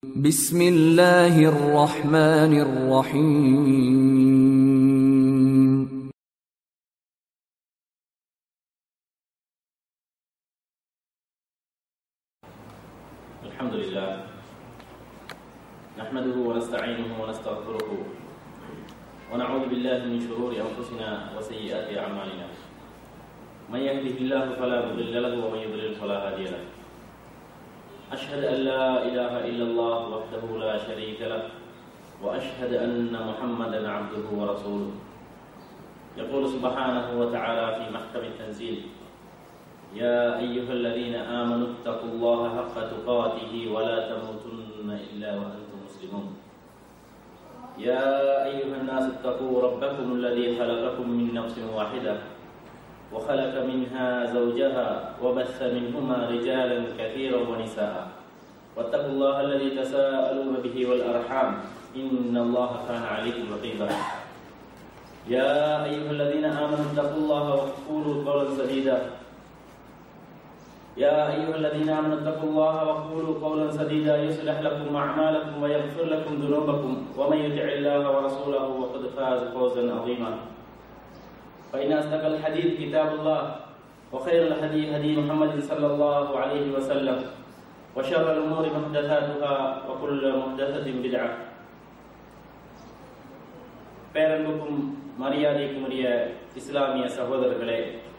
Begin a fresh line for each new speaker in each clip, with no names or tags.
بسم الله الرحمن الرحيم
الحمد لله نحمده ونستعينه ونستغفره ونعوذ بالله من شرور انفسنا وسيئات اعمالنا من يهده الله فلا مضل له ومن يضلل فلا هادي له اشهد ان لا اله الا الله وحده لا شريك له واشهد ان محمدا عبده ورسوله يقول سبحانه وتعالى في محكم التنزيل يا أيها الذين آمنوا اتقوا الله حق تقاته ولا تموتن إلا وأنتم مسلمون يا أيها الناس اتقوا ربكم الذي خلقكم من نفس واحدة وخلق منها زوجها وبث منهما رجالا كثيرا ونساء واتقوا الله الذي تساءلون به والأرحام إن الله كان عليكم رقيبا يا أيها الذين آمنوا اتقوا الله وقولوا قولا سديدا يا أيها الذين آمنوا اتقوا الله وقولوا قولا سديدا يصلح لكم أعمالكم ويغفر لكم ذنوبكم ومن يطع الله ورسوله فقد فاز فوزا عظيما فإن أصدق الحديث كتاب الله وخير الهدي هدي محمد صلى الله عليه وسلم وشر الأمور محدثاتها وكل محدثة بدعة பேரன்புக்கும் மரியாதைக்கும் உரிய இஸ்லாமிய சகோதரர்களே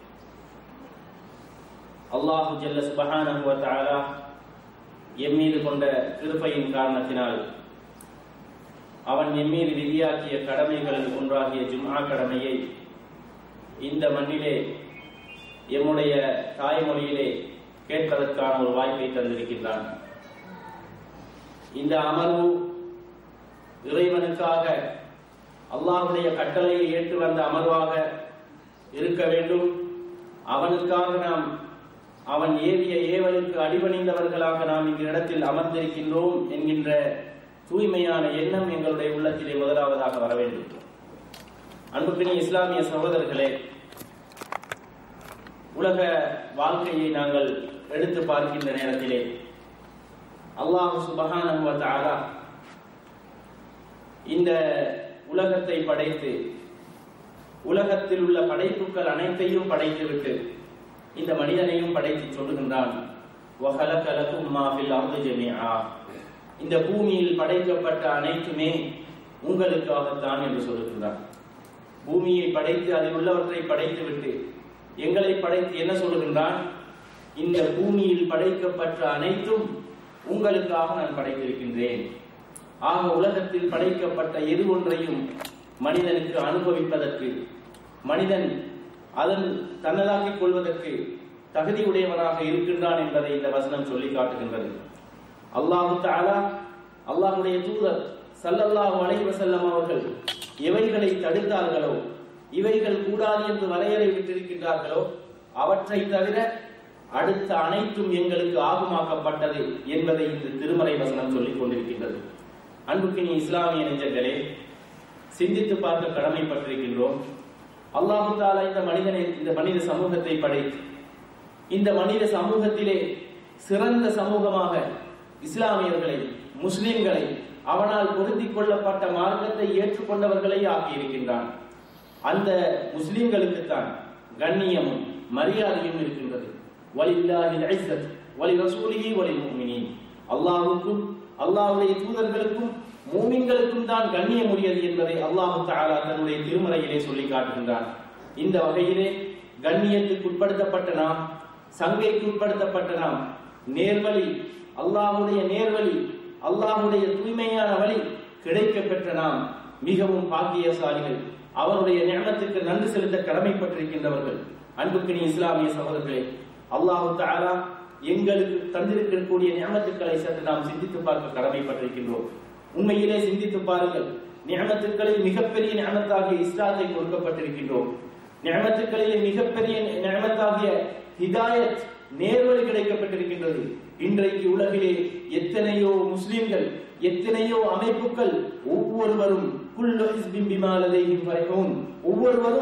அல்லாஹு ஜல்ல சுபஹானஹு வ தஆலா எம் மீது கொண்ட கிருபையின் காரணத்தினால் அவன் எம் மீது விதியாக்கிய கடமைகளில் ஒன்றாகிய ஜும்ஆ கடமையை இந்த மண்ணிலே எம்முடைய தாய்மொழியிலே கேட்பதற்கான ஒரு வாய்ப்பை தந்திருக்கின்றான் இந்த அமர்வு இறைவனுக்காக அல்லாஹுடைய கட்டளையை ஏற்று வந்த அமர்வாக இருக்க வேண்டும் அவனுக்காக நாம் அவன் ஏவிய ஏவலுக்கு அடிபணிந்தவர்களாக நாம் இந்த இடத்தில் அமர்ந்திருக்கின்றோம் என்கின்ற தூய்மையான எண்ணம் எங்களுடைய உள்ளத்திலே முதலாவதாக வர வேண்டும் அன்புக்கினி இஸ்லாமிய சகோதரர்களே உலக வாழ்க்கையை நாங்கள் எடுத்து பார்க்கின்ற நேரத்திலே அல்லாஹு சுபஹானஹு தஆலா இந்த உலகத்தை படைத்து உலகத்தில் உள்ள படைப்புகள் அனைத்தையும் படைத்துவிட்டு இந்த மனிதனையும் படைத்து சொல்லுகின்றான் இந்த பூமியில் படைக்கப்பட்ட அனைத்துமே உங்களுக்காகத்தான் என்று சொல்லுகின்றான் பூமியை படைத்து அதில் உள்ளவற்றை படைத்துவிட்டு எங்களை படைத்து என்ன சொல்லுகின்றான் இந்த பூமியில் படைக்கப்பட்ட அனைத்தும் உங்களுக்காக நான் படைத்திருக்கின்றேன் ஆக உலகத்தில் படைக்கப்பட்ட எது ஒன்றையும் மனிதனுக்கு அனுபவிப்பதற்கு மனிதன் அதன் தன்னதாக்கிக் கொள்வதற்கு தகுதியுடையவனாக இருக்கின்றான் என்பதை இந்த வசனம் சொல்லி காட்டுகின்றது அல்லாஹு தாலா அல்லாஹுடைய தூதர் சல்லல்லாஹு அலைஹி வஸல்லம் அவர்கள் எவைகளை தடுத்தார்களோ இவைகள் கூடாது என்று வரையறை விட்டிருக்கின்றார்களோ அவற்றை தவிர அடுத்த அனைத்தும் எங்களுக்கு ஆகுமாக்கப்பட்டது என்பதை இந்த திருமறை வசனம் சொல்லிக் கொண்டிருக்கின்றது அன்புக்கினி இஸ்லாமிய நெஞ்சங்களே சிந்தித்து பார்க்க கடமைப்பட்டிருக்கின்றோம் அல்லாஹு தாலா இந்த மனிதனை இந்த மனித சமூகத்தை படைத்து இந்த மனித சமூகத்திலே சிறந்த சமூகமாக இஸ்லாமியர்களை முஸ்லிம்களை அவனால் பொருத்திக் கொள்ளப்பட்ட மார்க்கத்தை ஏற்றுக்கொண்டவர்களை ஆக்கியிருக்கின்றான் அந்த முஸ்லிம்களுக்குத்தான் கண்ணியமும் மரியாதையும் இருக்கின்றது வலில்லாஹில் ஐஸத் வலி ரசூலிஹி வலி முஃமினீன் அல்லாஹ்வுக்கும் அல்லாஹ்வுடைய தூதர்களுக்கும் மூமின்களுக்கும் தான் கண்ணியம் உரியது என்பதை அல்லாஹு தாலா தன்னுடைய திருமறையிலே சொல்லி காட்டுகின்றான் இந்த வகையிலே கண்ணியத்துக்கு உட்படுத்தப்பட்ட நாம் சங்கைக்கு உட்படுத்தப்பட்ட நாம் நேர்வழி அல்லாஹுடைய நேர்வழி அல்லாஹுடைய தூய்மையான வழி கிடைக்க பெற்ற நாம் மிகவும் பாக்கியசாலிகள் அவருடைய ஞானத்துக்கு நன்றி செலுத்த கடமைப்பட்டிருக்கின்றவர்கள் அன்புக்கினி இஸ்லாமிய சகோதரர்களே அல்லாஹு தாலா எங்களுக்கு தந்திருக்கக்கூடிய ஞானத்துக்களை சற்று நாம் சிந்தித்து பார்க்க கடமைப்பட்டிருக்கின்றோம் உண்மையிலே சிந்தித்து பாருங்கள் ஞானத்துக்களில் மிகப்பெரிய ஞானத்தாகிய இஸ்லாத்தை கொடுக்கப்பட்டிருக்கின்றோம் ஞானத்துக்களிலே மிகப்பெரிய ஞானத்தாகிய ஹிதாயத் நேர்வழி கிடைக்கப்பட்டிருக்கின்றது இன்றைக்கு உலகிலே எத்தனையோ முஸ்லிம்கள் எத்தனையோ அமைப்புகள் ஒவ்வொருவரும் ஒவ்வொருவரும்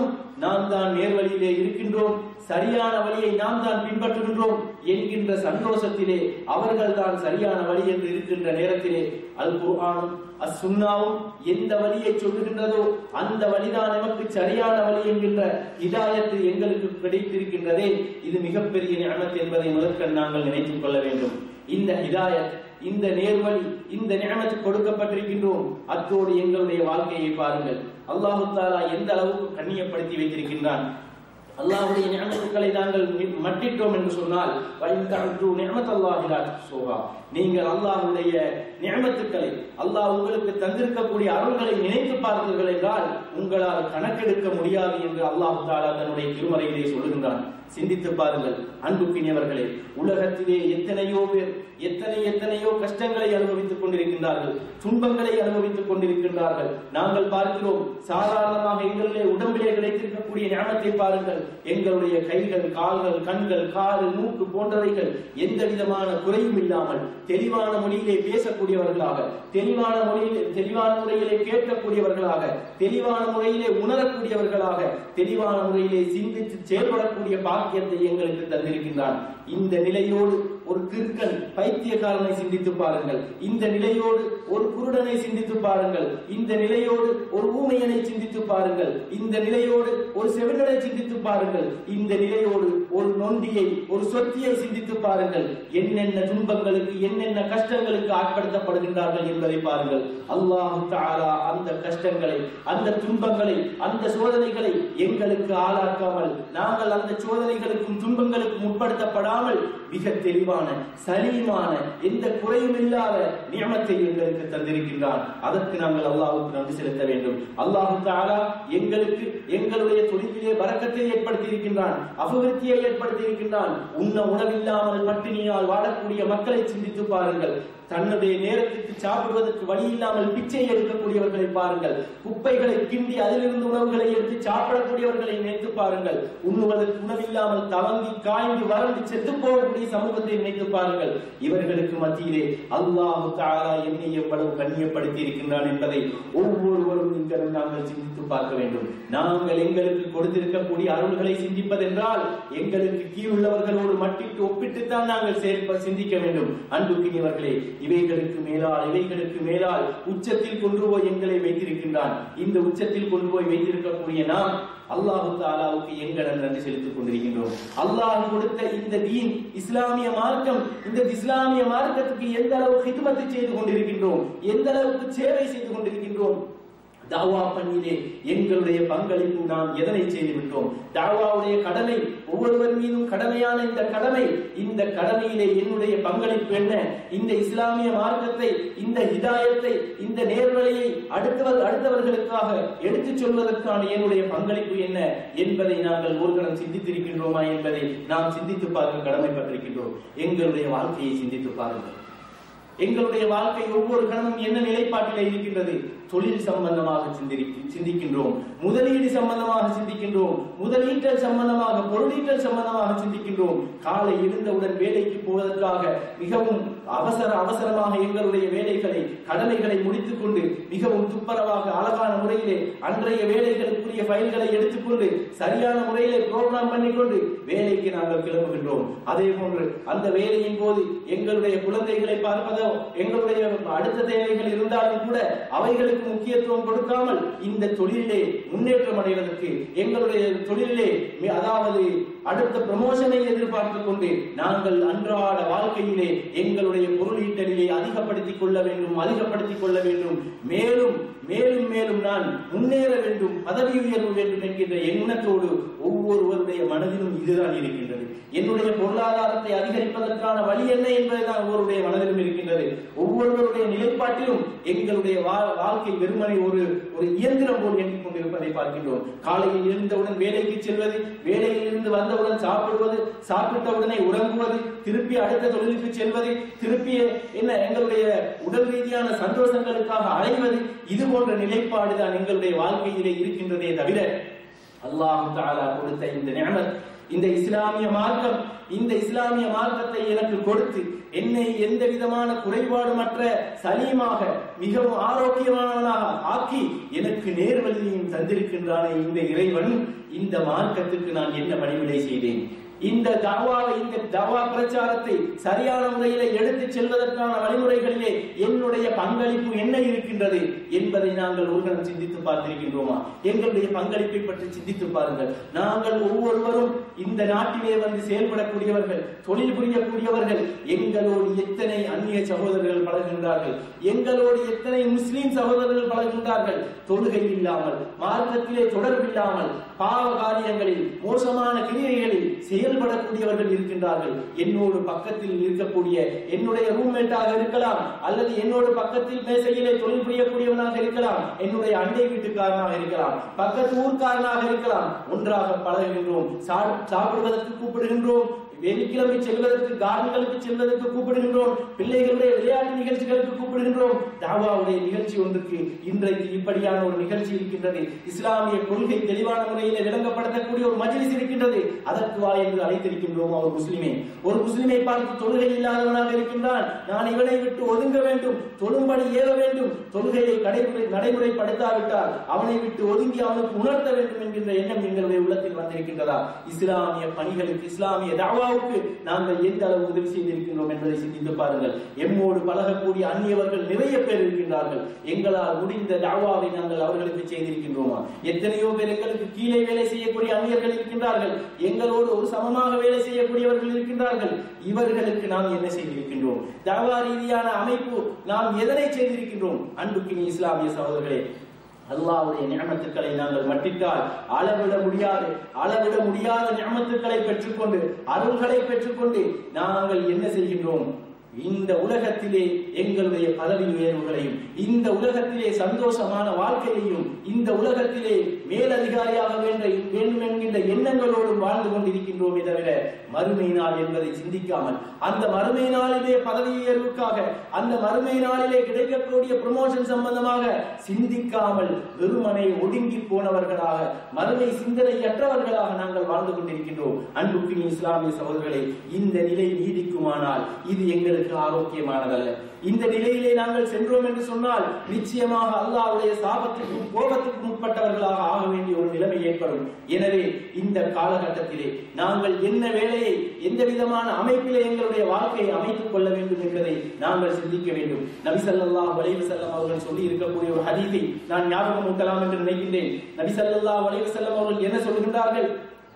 நாம் தான் நேர்வழியிலே இருக்கின்றோம் சரியான வழியை நாம் தான் பின்பற்றுகின்றோம் என்கின்ற சந்தோஷத்திலே அவர்கள் தான் சரியான வழி என்று இருக்கின்ற நேரத்திலே அல் குர்ஆனும் அசுன்னாவும் எந்த வழியை சொல்லுகின்றதோ அந்த வழிதான் நமக்கு சரியான வழி என்கின்ற ஹிதாயத்து எங்களுக்கு கிடைத்திருக்கின்றதே இது மிகப்பெரிய நியமத் என்பதை முதற்கண் நாங்கள் நினைத்துக் கொள்ள வேண்டும் இந்த ஹிதாயத் இந்த நேர்வழி இந்த நியமத்து கொடுக்கப்பட்டிருக்கின்றோம் அத்தோடு எங்களுடைய வாழ்க்கையை பாருங்கள் அல்லாஹு தாலா எந்த அளவுக்கு கண்ணியப்படுத்தி வைத்திருக்கின்றான் அல்லாஹ்வுடைய நியமத்துக்களை நாங்கள் மி- மட்டிட்டோம் என்று சொன்னால் வைந்தஅது நியமத்தல்லாஹி லா துஹ்ஸூஹா நீங்கள் அல்லாஹ்வுடைய நியமத்துக்களை அல்லாஹ் உங்களுக்கு தந்திருக்கக்கூடிய அருள்களை நினைத்து பார்த்தீர்கள் என்றால் உங்களால் கணக்கெடுக்க முடியாது என்று அல்லாஹ் தாலா தன்னுடைய திருமறையிலே சொல்லுகின்றான் சிந்தித்து பாருங்கள் அன்புக்கினியவர்களே உலகத்திலே எத்தனையோ பேர் எத்தனை எத்தனையோ கஷ்டங்களை அனுபவித்துக் கொண்டிருக்கின்றார்கள் துன்பங்களை அனுபவித்துக் கொண்டிருக்கின்றார்கள் நாங்கள் பார்க்கிறோம் சாதாரணமாக எங்களுடைய உடம்பிலே கிடைத்திருக்கக்கூடிய ஞானத்தை பாருங்கள் எங்களுடைய கைகள் கால்கள் கண்கள் காது மூக்கு போன்றவைகள் எந்த விதமான குறையும் இல்லாமல் தெளிவான மொழியிலே பேசக்கூடியவர்களாக தெளிவான மொழியிலே தெளிவான முறையிலே கேட்கக்கூடியவர்களாக தெளிவான முறையிலே உணரக்கூடியவர்களாக தெளிவான முறையிலே சிந்தித்து செயல்படக்கூடிய பாக்கியத்தை எங்களுக்கு தந்திருக்கின்றான் இந்த நிலையோடு ஒரு கிறுக்கன் பைத்தியக்காரனை சிந்தித்து பாருங்கள் இந்த நிலையோடு ஒரு குருடனை சிந்தித்து பாருங்கள் இந்த நிலையோடு ஒரு ஊமையனை சிந்தித்து பாருங்கள் இந்த நிலையோடு ஒரு செவிடனை சிந்தித்து பாருங்கள் இந்த நிலையோடு ஒரு நொண்டியை ஒரு சொத்தியை சிந்தித்து பாருங்கள் என்னென்ன துன்பங்களுக்கு என்னென்ன கஷ்டங்களுக்கு ஆட்படுத்தப்படுகின்றார்கள் என்பதை பாருங்கள் அல்லாஹ் தஆலா அந்த கஷ்டங்களை அந்த துன்பங்களை அந்த சோதனைகளை எங்களுக்கு ஆளாக்காமல் நாங்கள் அந்த சோதனைகளுக்கும் துன்பங்களுக்கும் உட்படுத்தப்படாமல் மிக தெளிவான சலீமான எந்த குறையும் இல்லாத நியமத்தை எங்களுக்கு தந்திருக்கின்றான் அதற்கு நாங்கள் அல்லாஹ்வுக்கு நன்றி செலுத்த வேண்டும் அல்லாஹ் தஆலா எங்களுக்கு எங்களுடைய தொழிலிலே வரக்கத்தை ஏற்படுத்தி இருக்கின்றான் அபிவிருத்தியை ஏற்படுத்தி இருக்கின்றான் உண்ண உணவில்லாமல் பட்டினியால் வாழக்கூடிய மக்களை சிந்தித்து பாருங்கள் தன்னுடைய நேரத்துக்கு சாப்பிடுவதற்கு வழி இல்லாமல் பிச்சை எடுக்கக்கூடியவர்களை பாருங்கள் குப்பைகளை கிண்டி அதிலிருந்து உணவுகளை எடுத்து சாப்பிடக்கூடியவர்களை நினைத்து பாருங்கள் உண்ணுவதற்கு உணவில்லாமல் தவங்கி காய்ந்து வறண்டு செத்து போகக்கூடிய சமூகத்தை நினைத்து பாருங்கள் இவர்களுக்கு மத்தியிலே அல்லாஹு தஆலா என்னை எவ்வளவு கண்ணியப்படுத்தி இருக்கின்றான் என்பதை ஒவ்வொருவரும் நீங்கள் நாங்கள் சிந்தித்து பார்க்க வேண்டும் நாங்கள் எங்களுக்கு கொடுத்திருக்கக்கூடிய அருள்களை சிந்திப்பதென்றால் எங்களுக்கு கீழுள்ளவர்களோடு மட்டிட்டு ஒப்பிட்டுத்தான் நாங்கள் செயல்ப சிந்திக்க வேண்டும் அன்புக்கினியவர்களே இவைகளுக்கு மேலால் இவைகளுக்கு மேலால் உச்சத்தில் கொண்டு போய் எங்களை வைத்திருக்கின்றான் இந்த உச்சத்தில் கொண்டு போய் வைத்திருக்கக்கூடிய நாம் அல்லாஹு தாலாவுக்கு எங்கள் நன்றி செலுத்திக் கொண்டிருக்கின்றோம் அல்லாஹ் கொடுத்த இந்த தீன் இஸ்லாமிய மார்க்கம் இந்த இஸ்லாமிய மார்க்கத்துக்கு எந்த அளவு ஹிதமத்தை செய்து கொண்டிருக்கின்றோம் எந்த அளவுக்கு சேவை செய்து கொண்டிருக்கின்றோம் தாவா பணியிலே எங்களுடைய பங்களிப்பு நாம் எதனை செய்து விட்டோம் தாவாவுடைய கடமை ஒவ்வொருவர் மீதும் கடமையான இந்த கடமை இந்த கடமையிலே என்னுடைய பங்களிப்பு என்ன இந்த இஸ்லாமிய மார்க்கத்தை இந்த ஹிதாயத்தை இந்த நேர்வழியை அடுத்தவர் அடுத்தவர்களுக்காக எடுத்துச் சொல்வதற்கான என்னுடைய பங்களிப்பு என்ன என்பதை நாங்கள் ஒரு கணம் சிந்தித்திருக்கின்றோமா என்பதை நாம் சிந்தித்து பார்க்க கடமைப்பட்டிருக்கின்றோம் எங்களுடைய வாழ்க்கையை சிந்தித்து பாருங்கள் எங்களுடைய வாழ்க்கை ஒவ்வொரு கணமும் என்ன நிலைப்பாட்டிலே இருக்கின்றது தொழில் சம்பந்தமாக சிந்திரி- சிந்திக்கின்றோம் முதலீடு சம்பந்தமாக சிந்திக்கின்றோம் முதலீட்டல் சம்பந்தமாக பொருளீட்டல் சம்பந்தமாக சிந்திக்கின்றோம் காலை எழுந்தவுடன் வேலைக்கு போவதற்காக மிகவும் அவசர அவசரமாக எங்களுடைய வேலைகளை கடமைகளை முடித்துக் கொண்டு மிகவும் துப்பரவாக அழகான முறையிலே அன்றைய வேலைகளுக்குரிய ஃபைல்களை எடுத்துக்கொண்டு சரியான முறையிலே ப்ரோக்ராம் பண்ணிக்கொண்டு வேலைக்கு நாங்கள் கிளம்புகின்றோம் அதே போன்று அந்த வேலையின் போது எங்களுடைய குழந்தைகளை பார்ப்பதோ எங்களுடைய அடுத்த தேவைகள் இருந்தாலும் கூட அவைகளுக்கு முக்கியத்துவம் கொடுக்காமல் இந்த தொழிலிலே முன்னேற்றம் அடைவதற்கு எங்களுடைய தொழிலிலே மி- அதாவது அடுத்த ப்ரமோஷனை எதிர்பார்த்து கொண்டு நாங்கள் அன்றாட வாழ்க்கையிலே எங்களுடைய பொருளீட்டலிலே அதிகப்படுத்திக் கொள்ள வேண்டும் அதிகப்படுத்திக் கொள்ள வேண்டும் மேலும் மேலும் மேலும் நான் முன்னேற வேண்டும் பதவி உயர்வு வேண்டும் என்கின்ற எண்ணத்தோடு ஒவ்வொருவருடைய மனதிலும் இதுதான் இருக்கின்றது என்னுடைய பொருளாதாரத்தை அதிகரிப்பதற்கான வழி என்ன என்பதுதான் ஒவ்வொருடைய மனதிலும் இருக்கின்றது ஒவ்வொருவருடைய நிலைப்பாட்டிலும் எங்களுடைய வா- வாழ்க்கை வெறுமனை ஒரு ஒரு இயந்திரம் போல் எண்ணிக் கொண்டிருப்பதை பார்க்கின்றோம் காலையில் எழுந்தவுடன் வேலைக்கு செல்வது வேலையில் இருந்து வந்தவுடன் சாப்பிடுவது சாப்பிட்ட உடனே உறங்குவது திருப்பி அடுத்த தொழிலுக்கு செல்வது திருப்பி என்ன எங்களுடைய உடல் ரீதியான சந்தோஷங்களுக்காக அலைவது இது போன்ற நிலைப்பாடுதான் எங்களுடைய வாழ்க்கையிலே இருக்கின்றதே தவிர அல்லாஹ் தஆலா கொடுத்த இந்த நியமத்
இந்த இஸ்லாமிய மார்க்கம் இந்த இஸ்லாமிய மார்க்கத்தை எனக்கு கொடுத்து என்னை எந்த விதமான குறைபாடுமற்ற சலீமாக மிகவும் ஆரோக்கியமானவனாக ஆக்கி எனக்கு நேர்வழியையும் தந்திருக்கின்றானே இந்த இறைவன் இந்த மார்க்கத்துக்கு நான் என்ன பணிவிடை செய்தேன் இந்த தாவாவை இந்த தாவா பிரச்சாரத்தை சரியான முறையில எடுத்துச் செல்வதற்கான வழிமுறைகளிலே என்னுடைய பங்களிப்பு என்ன இருக்கின்றது என்பதை நாங்கள் ஒரு கணம் சிந்தித்து பார்த்திருக்கின்றோமா எங்களுடைய பங்களிப்பை பற்றி சிந்தித்து பாருங்கள் நாங்கள் ஒவ்வொருவரும் இந்த நாட்டிலே வந்து செயல்படக்கூடியவர்கள் தொழில் புரியக்கூடியவர்கள் எங்களோடு எத்தனை அந்நிய சகோதரர்கள் பழகுகின்றார்கள் எங்களோடு எத்தனை முஸ்லிம் சகோதரர்கள் பழகுகின்றார்கள் தொழுகை இல்லாமல் மார்க்கத்திலே தொடர்பில்லாமல் பாவ காரியங்களில் மோசமான கிரியைகளில் செயல்படக்கூடியவர்கள் இருக்கின்றார்கள் என்னோடு பக்கத்தில் இருக்கக்கூடிய என்னுடைய ரூம்மேட்டாக இருக்கலாம் அல்லது என்னோடு பக்கத்தில் மேசையிலே தொழில் புரியக்கூடியவனாக இருக்கலாம் என்னுடைய அண்டை வீட்டுக்காரனாக இருக்கலாம் பக்கத்து ஊர்க்காரனாக இருக்கலாம் ஒன்றாக பழகுகின்றோம் சா- சாப்பிடுவதற்கு கூப்பிடுகின்றோம் வெள்ளிக்கிழமை செல்வதற்கு கார்டன்களுக்கு செல்வதற்கு கூப்பிடுகின்றோம் பிள்ளைகளுடைய விளையாட்டு நிகழ்ச்சிகளுக்கு கூப்பிடுகின்றோம் தாவாவுடைய நிகழ்ச்சி ஒன்றுக்கு இன்றைக்கு இப்படியான ஒரு நிகழ்ச்சி இருக்கின்றது இஸ்லாமிய கொள்கை தெளிவான முறையில் விளங்கப்படுத்தக்கூடிய ஒரு மஜ்லிஸ் இருக்கின்றது அதற்கு வா என்று அழைத்திருக்கின்றோம் ஒரு முஸ்லிமே ஒரு முஸ்லிமை பார்த்து தொழுகை இல்லாதவனாக இருக்கின்றான் நான் இவனை விட்டு ஒதுங்க வேண்டும் தொழும்படி ஏற வேண்டும் தொழுகையை கடைமுறை நடைமுறைப்படுத்தாவிட்டால் அவனை விட்டு ஒதுங்கி அவனுக்கு உணர்த்த வேண்டும் என்கின்ற எண்ணம் எங்களுடைய உள்ளத்தில் வந்திருக்கின்றதா இஸ்லாமிய பணிகளுக்கு இஸ்லாமிய தாவாவுக்கு நாங்கள் எந்த அளவு உதவி செய்திருக்கின்றோம் என்பதை சிந்தித்து பாருங்கள் எம்மோடு பழகக்கூடிய அந்நியவர்கள் நிறைய பேர் இருக்கின்றார்கள் எங்களால் முடிந்த தாவாவை நாங்கள் அவர்களுக்கு செய்திருக்கின்றோமா எத்தனையோ பேர் எங்களுக்கு கீழே வேலை செய்யக்கூடிய அந்நியர்கள் இருக்கின்றார்கள் எங்களோடு ஒரு சமமாக வேலை செய்யக்கூடியவர்கள் இருக்கின்றார்கள் இவர்களுக்கு நாம் என்ன செய்திருக்கின்றோம் தாவா ரீதியான அமைப்பு நாம் எதனை செய்திருக்கின்றோம் அன்புக்கினி இஸ்லாமிய சகோதரர்களே அல்லாஹ்வுடைய நியமத்துக்களை நாங்கள் மட்டிட்டால் அளவிட முடியாது அளவிட முடியாத நியமத்துக்களை பெற்றுக்கொண்டு அருள்களை பெற்றுக்கொண்டு நாங்கள் என்ன செய்கின்றோம் இந்த உலகத்திலே எங்களுடைய பதவி உயர்வுகளையும் இந்த உலகத்திலே சந்தோஷமான வாழ்க்கையையும் இந்த உலகத்திலே மேலதிகாரியாக வேண்ட வேண்டும் என்கின்ற எண்ணங்களோடும் வாழ்ந்து கொண்டிருக்கின்றோமே தவிர மறுமை நாள் என்பதை சிந்திக்காமல் அந்த மறுமை நாளிலே பதவி உயர்வுக்காக அந்த மறுமை நாளிலே கிடைக்கக்கூடிய ப்ரமோஷன் சம்பந்தமாக சிந்திக்காமல் வெறுமனை ஒடுங்கி போனவர்களாக மறுமை சிந்தனையற்றவர்களாக நாங்கள் வாழ்ந்து கொண்டிருக்கின்றோம் அன்புக்கினி இஸ்லாமிய சகோதரர்களே இந்த நிலை நீடிக்குமானால் இது எங்களுக்கு ஆரோக்கியமானதல்ல இந்த நிலையிலே நாங்கள் சென்றோம் என்று சொன்னால் நிச்சயமாக அல்லாஹ்வுடைய சாபத்துக்கும் கோபத்துக்கும் உட்பட்டவர்களாக ஆக வேண்டிய ஒரு நிலைமை ஏற்படும் எனவே இந்த காலகட்டத்திலே நாங்கள் என்ன வேலையை எந்த விதமான அமைப்பிலே எங்களுடைய வாழ்க்கையை அமைத்துக் கொள்ள வேண்டும் என்பதை நாங்கள் சிந்திக்க வேண்டும் நபி ஸல்லல்லாஹு அலைஹி வஸல்லம் அவர்கள் சொல்லி இருக்கக்கூடிய ஒரு ஹதீஸை நான் ஞாபகம் ஊட்டலாம் என்று நினைக்கின்றேன் நபி ஸல்லல்லாஹு அலைஹி வஸல்லம் அவர்கள் என்ன சொல்கின்றார்கள்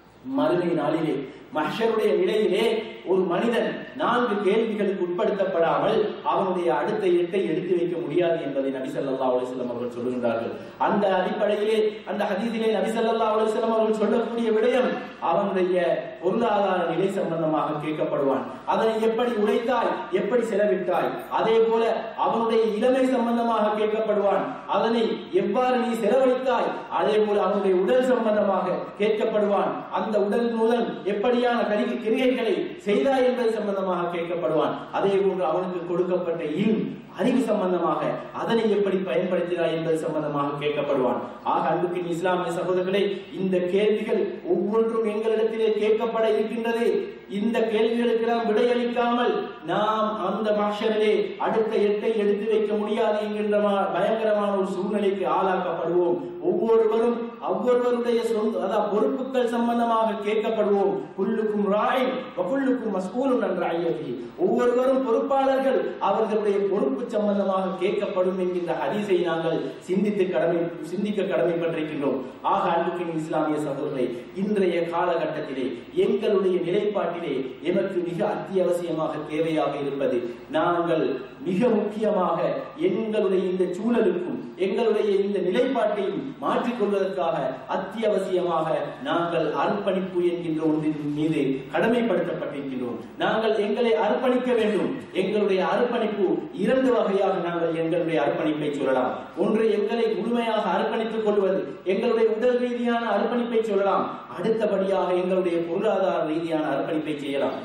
மறுமை நாளிலே மஹ்ஷருடைய நிலையிலே ஒரு மனிதன் நான்கு கேள்விகளுக்கு உட்படுத்தப்படாமல் அவனுடைய அடுத்த எட்டை எடுத்து வைக்க முடியாது என்பதை நபி ஸல்லல்லாஹு அலைஹி வஸல்லம் அவர்கள் சொல்லுகின்றார்கள் அந்த அடிப்படையிலே அந்த ஹதீஸிலே நபி ஸல்லல்லாஹு அலைஹி வஸல்லம் அவர்கள் சொல்லக்கூடிய விடயம் அவனுடைய பொருளாதார நிலை சம்பந்தமாக கேட்கப்படுவான் அதனை எப்படி உழைத்தாய் எப்படி செலவிட்டாய் அதே போல அவனுடைய இளமை சம்பந்தமாக கேட்கப்படுவான் அதனை எவ்வாறு நீ செலவழித்தாய் அதே போல அவனுடைய உடல் சம்பந்தமாக கேட்கப்படுவான் அந்த உடல் முதல் எப்படியான கரி- கிரிகைகளை செய்தாய் என்பது சம்பந்தமாக கேட்கப்படுவான் அதே போன்று அவனுக்கு கொடுக்கப்பட்ட இல் அறிவு சம்பந்தமாக அதனை எப்படி பயன்படுத்தினாய் என்பது சம்பந்தமாக கேட்கப்படுவான் ஆக அன்புக்கின் இஸ்லாமிய சகோதரர்களே இந்த கேள்விகள் ஒவ்வொன்றும் எங்களிடத்திலே கேட்கப்பட இருக்கின்றது இந்த கேள்விகளுக்கு நாம் விடையளிக்காமல் நாம் அந்த மாஷரிலே அடுத்த எட்டை எடுத்து வைக்க முடியாது என்கின்ற மா- பயங்கரமான ஒரு சூழ்நிலைக்கு ஆளாக்கப்படுவோம் ஒவ்வொருவரும் ஒவ்வொருவருடைய சொந்த அதாவது பொறுப்புகள் சம்பந்தமாக கேட்கப்படுவோம் புல்லுக்கும் ராய் புல்லுக்கும் மஸ்கூலும் நன்றாயதி ஒவ்வொருவரும் பொறுப்பாளர்கள் அவர்களுடைய பொறுப்பு சம்பந்தமாக கேட்கப்படும் என்கின்ற ஹதீஸை நாங்கள் சிந்தித்து கடமை சிந்திக்க கடமைப்பட்டிருக்கின்றோம் ஆக அன்புக்கின் இஸ்லாமிய சகோதரர்களே இன்றைய காலகட்டத்திலே எங்களுடைய நிலைப்பாட்டிலே எமக்கு மிக அத்தியாவசியமாக தேவையாக இருப்பது நாங்கள் மிக முக்கியமாக எங்களுடைய இந்த சூழலுக்கும் எங்களுடைய இந்த நிலைப்பாட்டையும் மாற்றிக்கொள்வதற்காக அத்தியாவசியமாக நாங்கள் அர்ப்பணிப்பு என்கின்ற ஒன்றின் மீது கடமைப்படுத்தப்பட்டிருக்கின்றோம் நாங்கள் எங்களை அர்ப்பணிக்க வேண்டும் எங்களுடைய அர்ப்பணிப்பு இரண்டு வகையாக நாங்கள் எங்களுடைய அர்ப்பணிப்பை சொல்லலாம் ஒன்று எங்களை முழுமையாக அர்ப்பணித்துக் கொள்வது எங்களுடைய உடல் ரீதியான அர்ப்பணிப்பை சொல்லலாம் அடுத்தபடியாக எங்களுடைய பொருளாதார ரீதியான அர்ப்பணிப்பை செய்யலாம்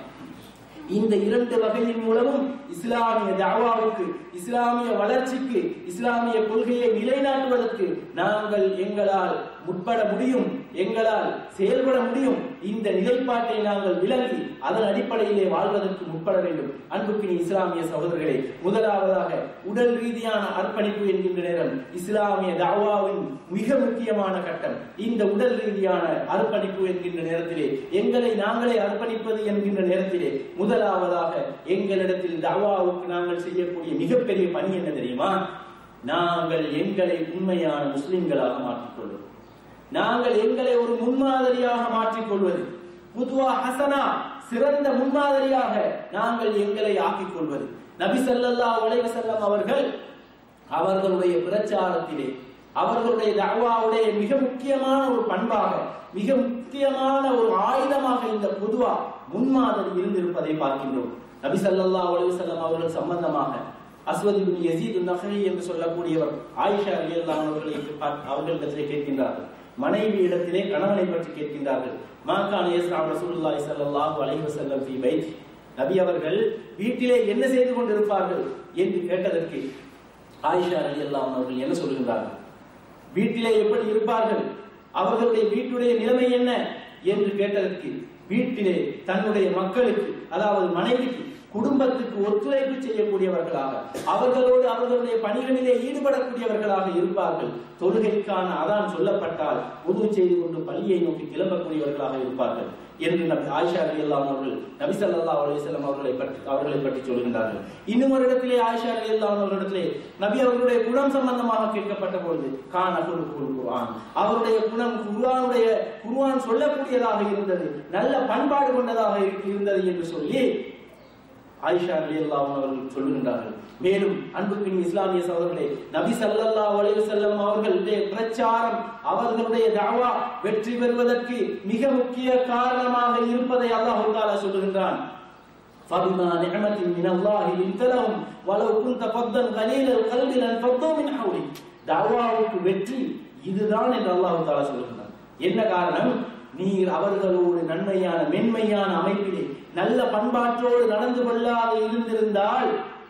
இந்த இரண்டு வகையின் மூலமும் இஸ்லாமிய தாவாவுக்கு இஸ்லாமிய வளர்ச்சிக்கு இஸ்லாமிய கொள்கையை நிலைநாட்டுவதற்கு நாங்கள் எங்களால் முற்பட முடியும் எங்களால் செயல்பட முடியும் இந்த நிலைப்பாட்டை நாங்கள் விளங்கி அதன் அடிப்படையிலே வாழ்வதற்கு முற்பட வேண்டும் அன்புக்கினி இஸ்லாமிய சகோதரர்களே முதலாவதாக உடல் ரீதியான அர்ப்பணிப்பு என்கின்ற நேரம் இஸ்லாமிய தாவாவின் மிக முக்கியமான கட்டம் இந்த உடல் ரீதியான அர்ப்பணிப்பு என்கின்ற நேரத்திலே எங்களை நாங்களே அர்ப்பணிப்பது என்கின்ற நேரத்திலே முதலாவதாக எங்களிடத்தில் தாவாவுக்கு நாங்கள் செய்யக்கூடிய மிகப்பெரிய பணி என்ன தெரியுமா நாங்கள் எங்களை உண்மையான முஸ்லிம்களாக மாற்றிக்கொள்வது நாங்கள் எங்களை ஒரு முன்மாதிரியாக மாற்றிக்கொள்வது புதுவா ஹசனா சிறந்த முன்மாதிரியாக நாங்கள் எங்களை ஆக்கிக் கொள்வது நபி ஸல்லல்லாஹு அலைஹி வஸல்லம் அவர்கள் அவர்களுடைய பிரச்சாரத்திலே அவர்களுடைய தஅவாவுடைய மிக முக்கியமான ஒரு பண்பாக மிக முக்கியமான ஒரு ஆயுதமாக இந்த புதுவா முன்மாதிரி இருந்திருப்பதை பார்க்கின்றோம் நபி ஸல்லல்லாஹு அலைஹி வஸல்லம் அவர்கள் சம்பந்தமாக அஸ்வத் இப்னு யஸீத் நஹரி என்று சொல்லக்கூடியவர் ஆயிஷா ரலியல்லாஹு அவர்களை பார்த்து அவர்களிடத்திலே கேட்கின்றார்கள் மனைவி இடத்திலே கணவனை பற்றி கேட்கின்றார்கள் மாகான யஸ்ரா ரசூலுல்லாஹி ஸல்லல்லாஹு அலைஹி வஸல்லம் ஃபீ பைத் நபி அவர்கள் வீட்டிலே என்ன செய்து கொண்டிருப்பார்கள் என்று கேட்டதற்கு ஆயிஷா ரலியல்லாஹு அவர்கள் என்ன சொல்கின்றார்கள் வீட்டிலே எப்படி இருப்பார்கள் அவர்களுடைய வீட்டுடைய நிலைமை என்ன என்று கேட்டதற்கு வீட்டிலே தன்னுடைய மக்களுக்கு அதாவது மனைவிக்கு குடும்பத்துக்கு ஒத்துழைப்பு செய்யக்கூடியவர்களாக அவர்களோடு அவர்களுடைய பணிகளிலே ஈடுபடக்கூடியவர்களாக இருப்பார்கள் தொழுகைக்கான அதான் சொல்லப்பட்டால் உதவு செய்து கொண்டு பள்ளியை நோக்கி கிளம்பக்கூடியவர்களாக இருப்பார்கள் என்று நபி ஆயிஷா அலி அல்லாம் அவர்கள் நபி ஸல்லல்லாஹு அலைஹி வஸல்லம் அவர்களை பற்றி அவர்களை பற்றி சொல்கின்றார்கள் இன்னும் ஒரு இடத்திலே ஆயிஷா அலி அல்லாம் அவர்களிடத்திலே நபி அவர்களுடைய குணம் சம்பந்தமாக கேட்கப்பட்ட பொழுது கான குல் குர்ஆன் அவருடைய குணம் குர்ஆனுடைய குர்ஆன் சொல்லக்கூடியதாக இருந்தது நல்ல பண்பாடு கொண்டதாக இருந்தது என்று சொல்லி ஆயிஷா ரலியல்லாஹு அவர்கள் சொல்லுகின்றார்கள் மேலும் அன்புக்கின் இஸ்லாமிய சகோதரர்களே நபி ஸல்லல்லாஹு அலைஹி வஸல்லம் அவர்களுடைய பிரச்சாரம் அவர்களுடைய தஅவா வெற்றி பெறுவதற்கு மிக முக்கிய காரணமாக இருப்பதை அல்லாஹ் தஆலா சொல்லுகின்றான் فبما نعمة من الله لنت لهم ولو كنت فظا غليظ القلب لانفضوا من حولك தஅவாவுக்கு வெற்றி இதுதான் என்று அல்லாஹ் தஆலா சொல்லுகின்றான் என்ன காரணம் நீர் அவர்களோடு நன்மையான மென்மையான அமைப்பிலே நல்ல பண்பாட்டோடு நடந்து கொள்ளாது இருந்திருந்தால்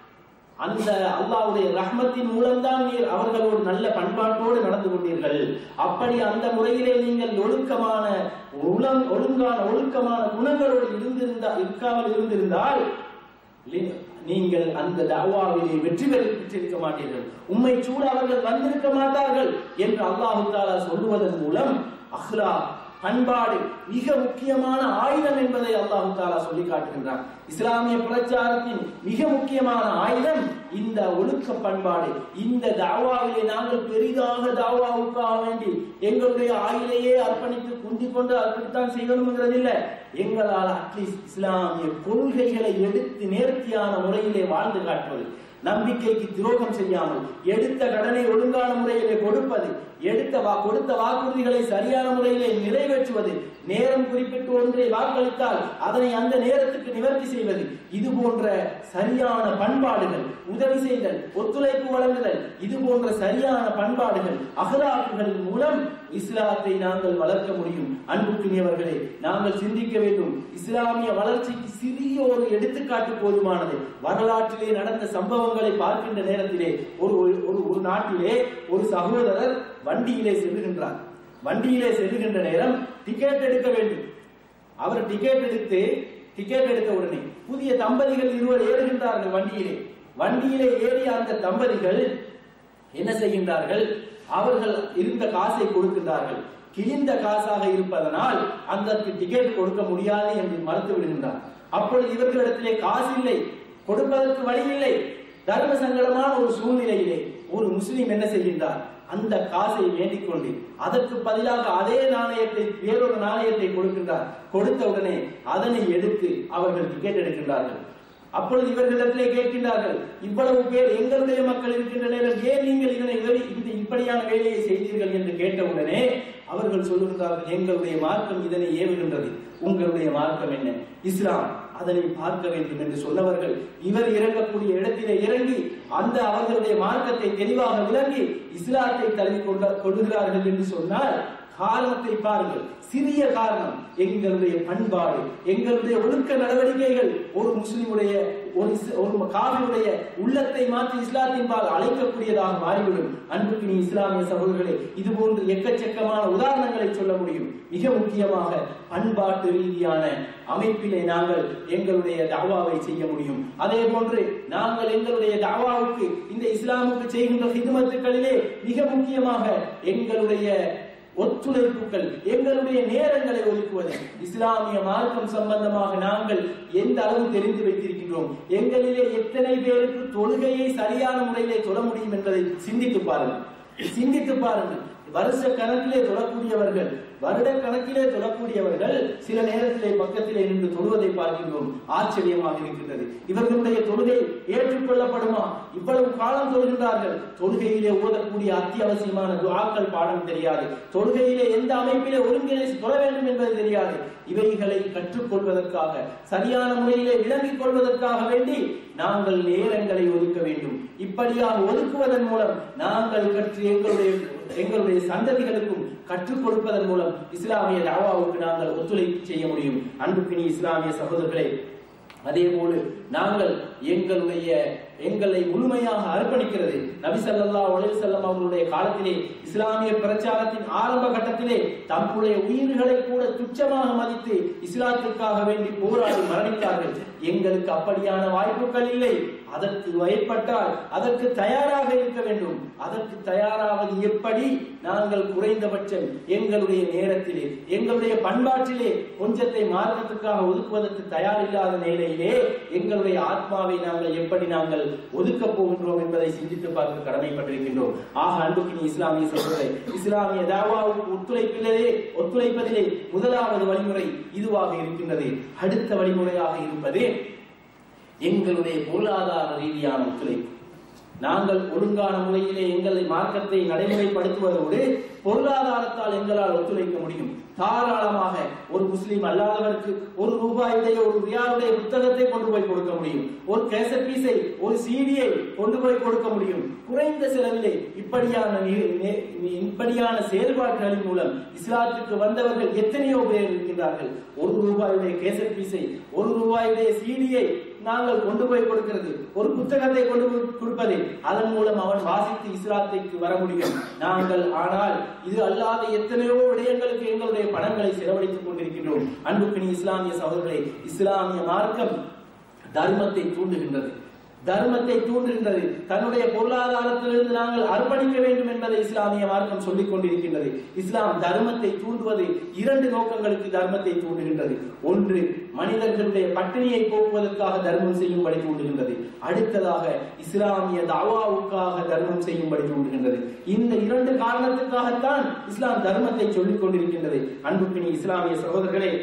அந்த அல்லாஹ்வுடைய ரஹ்மத்தின் மூலம்தான் நீர் அவர்களோடு நல்ல பண்பாட்டோடு நடந்து கொண்டீர்கள் அப்படி அந்த முறையிலே நீங்கள் ஒழுக்கமான உளம் ஒழுங்கான ஒழுக்கமான குணங்களோடு இருந்திருந்தா இருக்காமல் இருந்திருந்தால் லி- நீங்கள் அந்த தவாவிலே வெற்றி பெற பெற்றிருக்க மாட்டீர்கள் உம்மை சூழ அவர்கள் வந்திருக்க மாட்டார்கள் என்று அல்லாஹு தாலா சொல்லுவதன் மூலம் அஹ்லா பண்பாடு மிக முக்கியமான ஆயுதம் என்பதை அல்லாஹு தாலா சொல்லி காட்டுகின்றான் இஸ்லாமிய பிரச்சாரத்தின் மிக முக்கியமான ஆயுதம் இந்த ஒழுக்க பண்பாடு இந்த தாவாவிலே நாங்கள் பெரிதாக தாவாவுக்காக வேண்டி எங்களுடைய ஆயுளையே அர்ப்பணித்து குந்திக் கொண்டு அப்படித்தான் செய்யணுங்கிறது இல்ல எங்களால் அட்லீஸ்ட் இஸ்லாமிய கொள்கைகளை எடுத்து நேர்த்தியான முறையிலே வாழ்ந்து காட்டுவது நம்பிக்கைக்கு துரோகம் செய்யாமல் எடுத்த கடனை ஒழுங்கான முறையிலே கொடுப்பது எடுத்த வா கொடுத்த வாக்குறுதிகளை சரியான முறையிலே நிறைவேற்றுவது நேரம் குறிப்பிட்டு ஒன்றை வாக்களித்தால் அதனை அந்த நேரத்துக்கு நிவர்த்தி செய்வது இது போன்ற சரியான பண்பாடுகள் உதவி செய்தல் ஒத்துழைப்பு வழங்குதல் இது போன்ற சரியான பண்பாடுகள் அகலாக்குகளின் மூலம் இஸ்லாத்தை நாங்கள் வளர்க்க முடியும் அன்புக்குரியவர்களே நாங்கள் சிந்திக்க வேண்டும் இஸ்லாமிய வளர்ச்சிக்கு சிறிய ஒரு எடுத்துக்காட்டு போதுமானது வரலாற்றிலே நடந்த சம்பவங்களை பார்க்கின்ற நேரத்திலே ஒரு ஒரு ஒரு நாட்டிலே ஒரு சகோதரர் வண்டியிலே செல்லுகின்றார் வண்டியிலே செல்லுகின்ற நேரம் டிக்கெட் எடுக்க வேண்டும் அவர் டிக்கெட் எடுத்து டிக்கெட் எடுத்த உடனே புதிய தம்பதிகள் இருவர் ஏறுகின்றார்கள் வண்டியிலே வண்டியிலே ஏறிய அந்த தம்பதிகள் என்ன செய்கின்றார்கள் அவர்கள் இருந்த காசை கொடுக்கின்றார்கள் கிழிந்த காசாக இருப்பதனால் அந்த டிக்கெட் கொடுக்க முடியாது என்று மறுத்து விடுகின்றார் அப்பொழுது இவர்களிடத்திலே காசு இல்லை கொடுப்பதற்கு வழி இல்லை தர்ம சங்கடமான ஒரு சூழ்நிலையிலே ஒரு முஸ்லிம் என்ன செய்கின்றார் அந்த காசை வேண்டிக் கொண்டு அதற்கு பதிலாக அதே நாணயத்தை வேறொரு நாணயத்தை கொடுக்கின்றார் கொடுத்த உடனே அதனை எடுத்து அவர்கள் டிக்கெட் எடுக்கின்றார்கள் அப்பொழுது இவர்களிடத்திலே கேட்கின்றார்கள் இவ்வளவு பேர் எங்களுடைய மக்கள் இருக்கின்ற நேரம் ஏன் நீங்கள் இதனை வேலை- இந்த இப்படியான வேலையை செய்தீர்கள் என்று கேட்டவுடனே அவர்கள் சொல்லுகின்றார்கள் எங்களுடைய மார்க்கம் இதனை ஏவுகின்றது உங்களுடைய மார்க்கம் என்ன இஸ்லாம் அதனை பார்க்க வேண்டும் என்று சொன்னவர்கள் இவர் இறங்கக்கூடிய இடத்திலே இறங்கி அந்த அவர்களுடைய மார்க்கத்தை தெளிவாக விளங்கி இஸ்லாத்தை தழுவி கொண்ட கொள்கிறார்கள் என்று சொன்னால் காரணத்தை பாருங்கள் சிறிய காரணம் எங்களுடைய பண்பாடு எங்களுடைய ஒழுக்க நடவடிக்கைகள் ஒரு முஸ்லிமுடைய ஒரு இஸ்- ஒரு காவியுடைய உள்ளத்தை மாற்றி இஸ்லாத்தின் பால் அழைக்கக்கூடியதாக மாறிவிடும் அன்புக்கு நீ இஸ்லாமிய சகோதரர்களே இது போன்று எக்கச்சக்கமான உதாரணங்களை சொல்ல முடியும் மிக முக்கியமாக பண்பாட்டு ரீதியான அமைப்பிலே நாங்கள் எங்களுடைய தாவாவை செய்ய முடியும் அதே போன்று நாங்கள் எங்களுடைய தாவாவுக்கு இந்த இஸ்லாமுக்கு செய்கின்ற ஹிதுமத்துக்களிலே மிக முக்கியமாக எங்களுடைய ஒத்துழைப்புகள் எங்களுடைய நேரங்களை ஒதுக்குவது இஸ்லாமிய மார்க்கம் சம்பந்தமாக நாங்கள் எந்த அளவு தெரிந்து வைத்திருக்கின்றோம் எங்களிலே எத்தனை பேருக்கு தொழுகையை சரியான முறையிலே தொட முடியும் என்பதை சிந்தித்து பாருங்கள் சிந்தித்து பாருங்கள் வருஷ கணக்கிலே தொழக்கூடியவர்கள் வருட கணக்கிலே தொழக்கூடியவர்கள் சில நேரத்திலே பக்கத்திலே நின்று தொழுவதை பார்க்கின்றோம் ஆச்சரியமாக இருக்கின்றது இவர்களுடைய தொழுகை ஏற்றுக்கொள்ளப்படுமா இவ்வளவு காலம் தொழுகின்றார்கள் தொழுகையிலே ஓதக்கூடிய அத்தியாவசியமான துஆக்கள் பாடம் தெரியாது தொழுகையிலே எந்த அமைப்பிலே ஒருங்கிணை தொழ வேண்டும் என்பது தெரியாது இவைகளை கற்றுக்கொள்வதற்காக சரியான முறையிலே விளங்கிக் கொள்வதற்காக வேண்டி நாங்கள் நேரங்களை ஒதுக்க வேண்டும் இப்படியாக ஒதுக்குவதன் மூலம் நாங்கள் கற்று எங்களுடைய எங்களுடைய சந்ததிகளுக்கும் கற்றுக் கொடுப்பதன் மூலம் இஸ்லாமிய தாவாவுக்கு நாங்கள் ஒத்துழைப்பு செய்ய முடியும் அன்புக்கினி இஸ்லாமிய சகோதரர்களே அதே போல நாங்கள் எங்களுடைய எங்களை முழுமையாக அர்ப்பணிக்கிறது நபி ஸல்லல்லாஹு அலைஹி வஸல்லம் அவர்களுடைய காலத்திலே இஸ்லாமிய பிரச்சாரத்தின் ஆரம்ப கட்டத்திலே தம்முடைய உயிர்களை கூட துச்சமாக மதித்து இஸ்லாத்திற்காக வேண்டி போராடி மரணித்தார்கள் எங்களுக்கு அப்படியான வாய்ப்புகள் இல்லை அதற்கு வயப்பட்டால் அதற்கு தயாராக இருக்க வேண்டும் அதற்கு தயாராவது எப்படி நாங்கள் குறைந்தபட்சம் எங்களுடைய நேரத்திலே எங்களுடைய பண்பாட்டிலே கொஞ்சத்தை மார்க்கத்துக்காக ஒதுக்குவதற்கு தயாரில்லாத நிலையிலே எங்களுடைய ஆத்மாவை நாங்கள் எப்படி நாங்கள் ஒதுக்கப் போகின்றோம் என்பதை சிந்தித்து பார்க்க கடமைப்பட்டிருக்கின்றோம் ஆக அன்புக்கு இஸ்லாமிய சொல்வதை இஸ்லாமிய தாவாவுக்கு ஒத்துழைப்பிலே ஒத்துழைப்பதிலே முதலாவது வழிமுறை இதுவாக இருக்கின்றது அடுத்த வழிமுறையாக இருப்பது எங்களுடைய பொருளாதார ரீதியான ஒத்துழைப்பு நாங்கள் ஒழுங்கான முறையிலே எங்களை மார்க்கத்தை நடைமுறைப்படுத்துவதோடு பொருளாதாரத்தால் எங்களால் ஒத்துழைக்க முடியும் தாராளமாக ஒரு முஸ்லீம் அல்லாதவருக்கு ஒரு ரூபாயுடைய ஒரு ரியாலுடைய புத்தகத்தை கொண்டு போய் கொடுக்க முடியும் ஒரு கேசட் பீஸை ஒரு சீடியை கொண்டு போய் கொடுக்க முடியும் குறைந்த செலவிலே இப்படியான நி- நி- இப்படியான செயல்பாடுகளின் மூலம் இஸ்லாத்துக்கு வந்தவர்கள் எத்தனையோ பேர் இருக்கின்றார்கள் ஒரு ரூபாயுடைய கேசட் பீஸை ஒரு ரூபாயுடைய சீடியை நாங்கள் கொண்டு போய் கொடுக்கிறது ஒரு புத்தகத்தை கொண்டு போய் கொடுப்பது அதன் மூலம் அவன் வாசித்து இஸ்லாத்திற்கு வர முடியும் நாங்கள் ஆனால் இது அல்லாத எத்தனையோ விடயங்களுக்கு எங்களுடைய பணங்களை செலவழித்துக் கொண்டிருக்கின்றோம் அன்புக்கினி இஸ்லாமிய சகோதரர்களே இஸ்லாமிய மார்க்கம் தர்மத்தை தூண்டுகின்றது தர்மத்தை தூண்டுகின்றது தன்னுடைய பொருளாதாரத்திலிருந்து நாங்கள் அர்ப்பணிக்க வேண்டும் என்பதை இஸ்லாமிய மார்க்கம் சொல்லிக் கொண்டிருக்கின்றது இஸ்லாம் தர்மத்தை தூண்டுவது இரண்டு நோக்கங்களுக்கு தர்மத்தை தூண்டுகின்றது ஒன்று மனிதர்களுடைய பட்டினியை போக்குவதற்காக தர்மம் செய்யும்படி தூண்டுகின்றது அடுத்ததாக இஸ்லாமிய தாவாவுக்காக தர்மம் செய்யும்படி தூண்டுகின்றது இந்த இரண்டு காரணத்துக்காகத்தான் இஸ்லாம் தர்மத்தை சொல்லிக் கொண்டிருக்கின்றது அன்புக்கினி இஸ்லாமிய சகோதரர்களே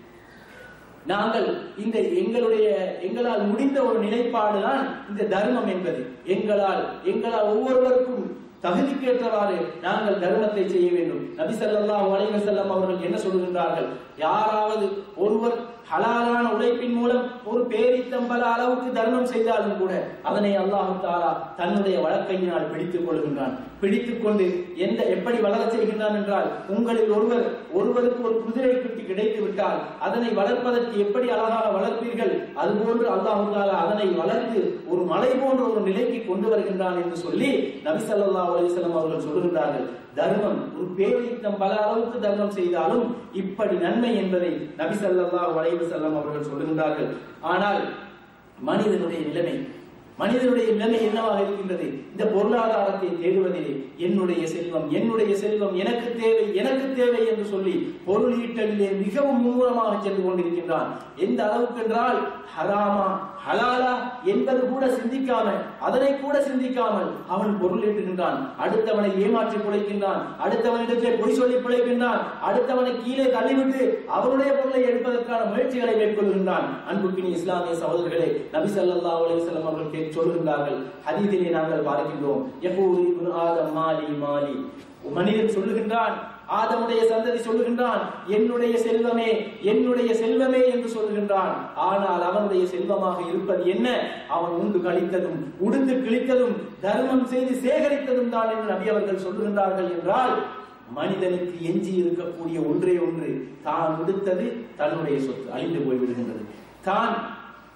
நாங்கள் இந்த எங்களுடைய எங்களால் முடிந்த ஒரு நிலைப்பாடுதான் இந்த தர்மம் என்பது எங்களால் எங்களால் ஒவ்வொருவருக்கும் தகுதிக்கேற்றவாறு நாங்கள் தர்மத்தை செய்ய வேண்டும் நபி ஸல்லல்லாஹு அலைஹி வஸல்லம் அவர்கள் என்ன சொல்கின்றார்கள் யாராவது ஒருவர் ஹலாலான உழைப்பின் மூலம் ஒரு பேரித்தம்பல அளவுக்கு தர்மம் செய்தாலும் கூட அதனை அல்லாஹு தாலா தன்னுடைய வழக்கையினால் பிடித்துக் கொள்கின்றான் பிடித்துக் கொண்டு எந்த எப்படி வளரச் செய்கின்றான் என்றால் உங்களில் ஒருவர் ஒருவருக்கு ஒரு குதிரை குட்டி கிடைத்து விட்டால் அதனை வளர்ப்பதற்கு எப்படி அழகாக வளர்ப்பீர்கள் அதுபோன்று அல்லாஹு தாலா அதனை வளர்த்து ஒரு மலை போன்ற ஒரு நிலைக்கு கொண்டு வருகின்றான் என்று சொல்லி நபி ஸல்லல்லாஹு அலைஹி வஸல்லம் அவர்கள் சொல்கின்றார்கள் தர்மம் ஒரு பேரித்தம் பல அளவுக்கு தர்மம் செய்தாலும் இப்படி நன்மை என்பதை நபி ஸல்லல்லாஹு அலைஹி வஸல்லம் அவர்கள் சொல்லுகின்றார்கள் ஆனால் மனிதனுடைய நிலைமை மனிதனுடைய நிலைமை என்னவாக இருக்கின்றது இந்த பொருளாதாரத்தை தேடுவதிலே என்னுடைய செல்வம் என்னுடைய செல்வம் எனக்கு தேவை எனக்கு தேவை என்று சொல்லி பொருள் ஈட்டலிலே மிகவும் மும்முரமாக சென்று கொண்டிருக்கின்றான் எந்த அளவுக்கு என்றால் ஹராமா ஹலாலா என்பது கூட சிந்திக்காமல் அதனை கூட சிந்திக்காமல் அவன் பொருள் ஈட்டுகின்றான் அடுத்தவனை ஏமாற்றி பிழைக்கின்றான் அடுத்தவனிடத்திலே பொய் சொல்லி பிழைக்கின்றான் அடுத்தவனை கீழே தள்ளிவிட்டு அவருடைய பொருளை எடுப்பதற்கான முயற்சிகளை மேற்கொள்கின்றான் அன்புக்கினி இஸ்லாமிய சகோதரர்களே நபி ஸல்லல்லாஹு அலைஹி வஸல்லம் அவர்கள் கேட்டு சொல்லுகின்றார்கள் ஹதீஸிலே நாங்கள் பார்க்கின்றோம் யகூலு இப்னு ஆதம் மாலி மாலி மனிதன் சொல்லுகின்றான் ஆதமுடைய சந்ததி சொல்லுகின்றான் என்னுடைய செல்வமே என்னுடைய செல்வமே என்று சொல்லுகின்றான் ஆனால் அவனுடைய செல்வமாக இருப்பது என்ன அவன் உண்டு கழித்ததும் உடுத்து கிழித்ததும் தர்மம் செய்து சேகரித்ததும் தான் என்று நபி அவர்கள் சொல்லுகின்றார்கள் என்றால் மனிதனுக்கு எஞ்சி இருக்கக்கூடிய ஒன்றே ஒன்று தான் உடுத்தது தன்னுடைய சொத்து அழிந்து போய்விடுகின்றது தான்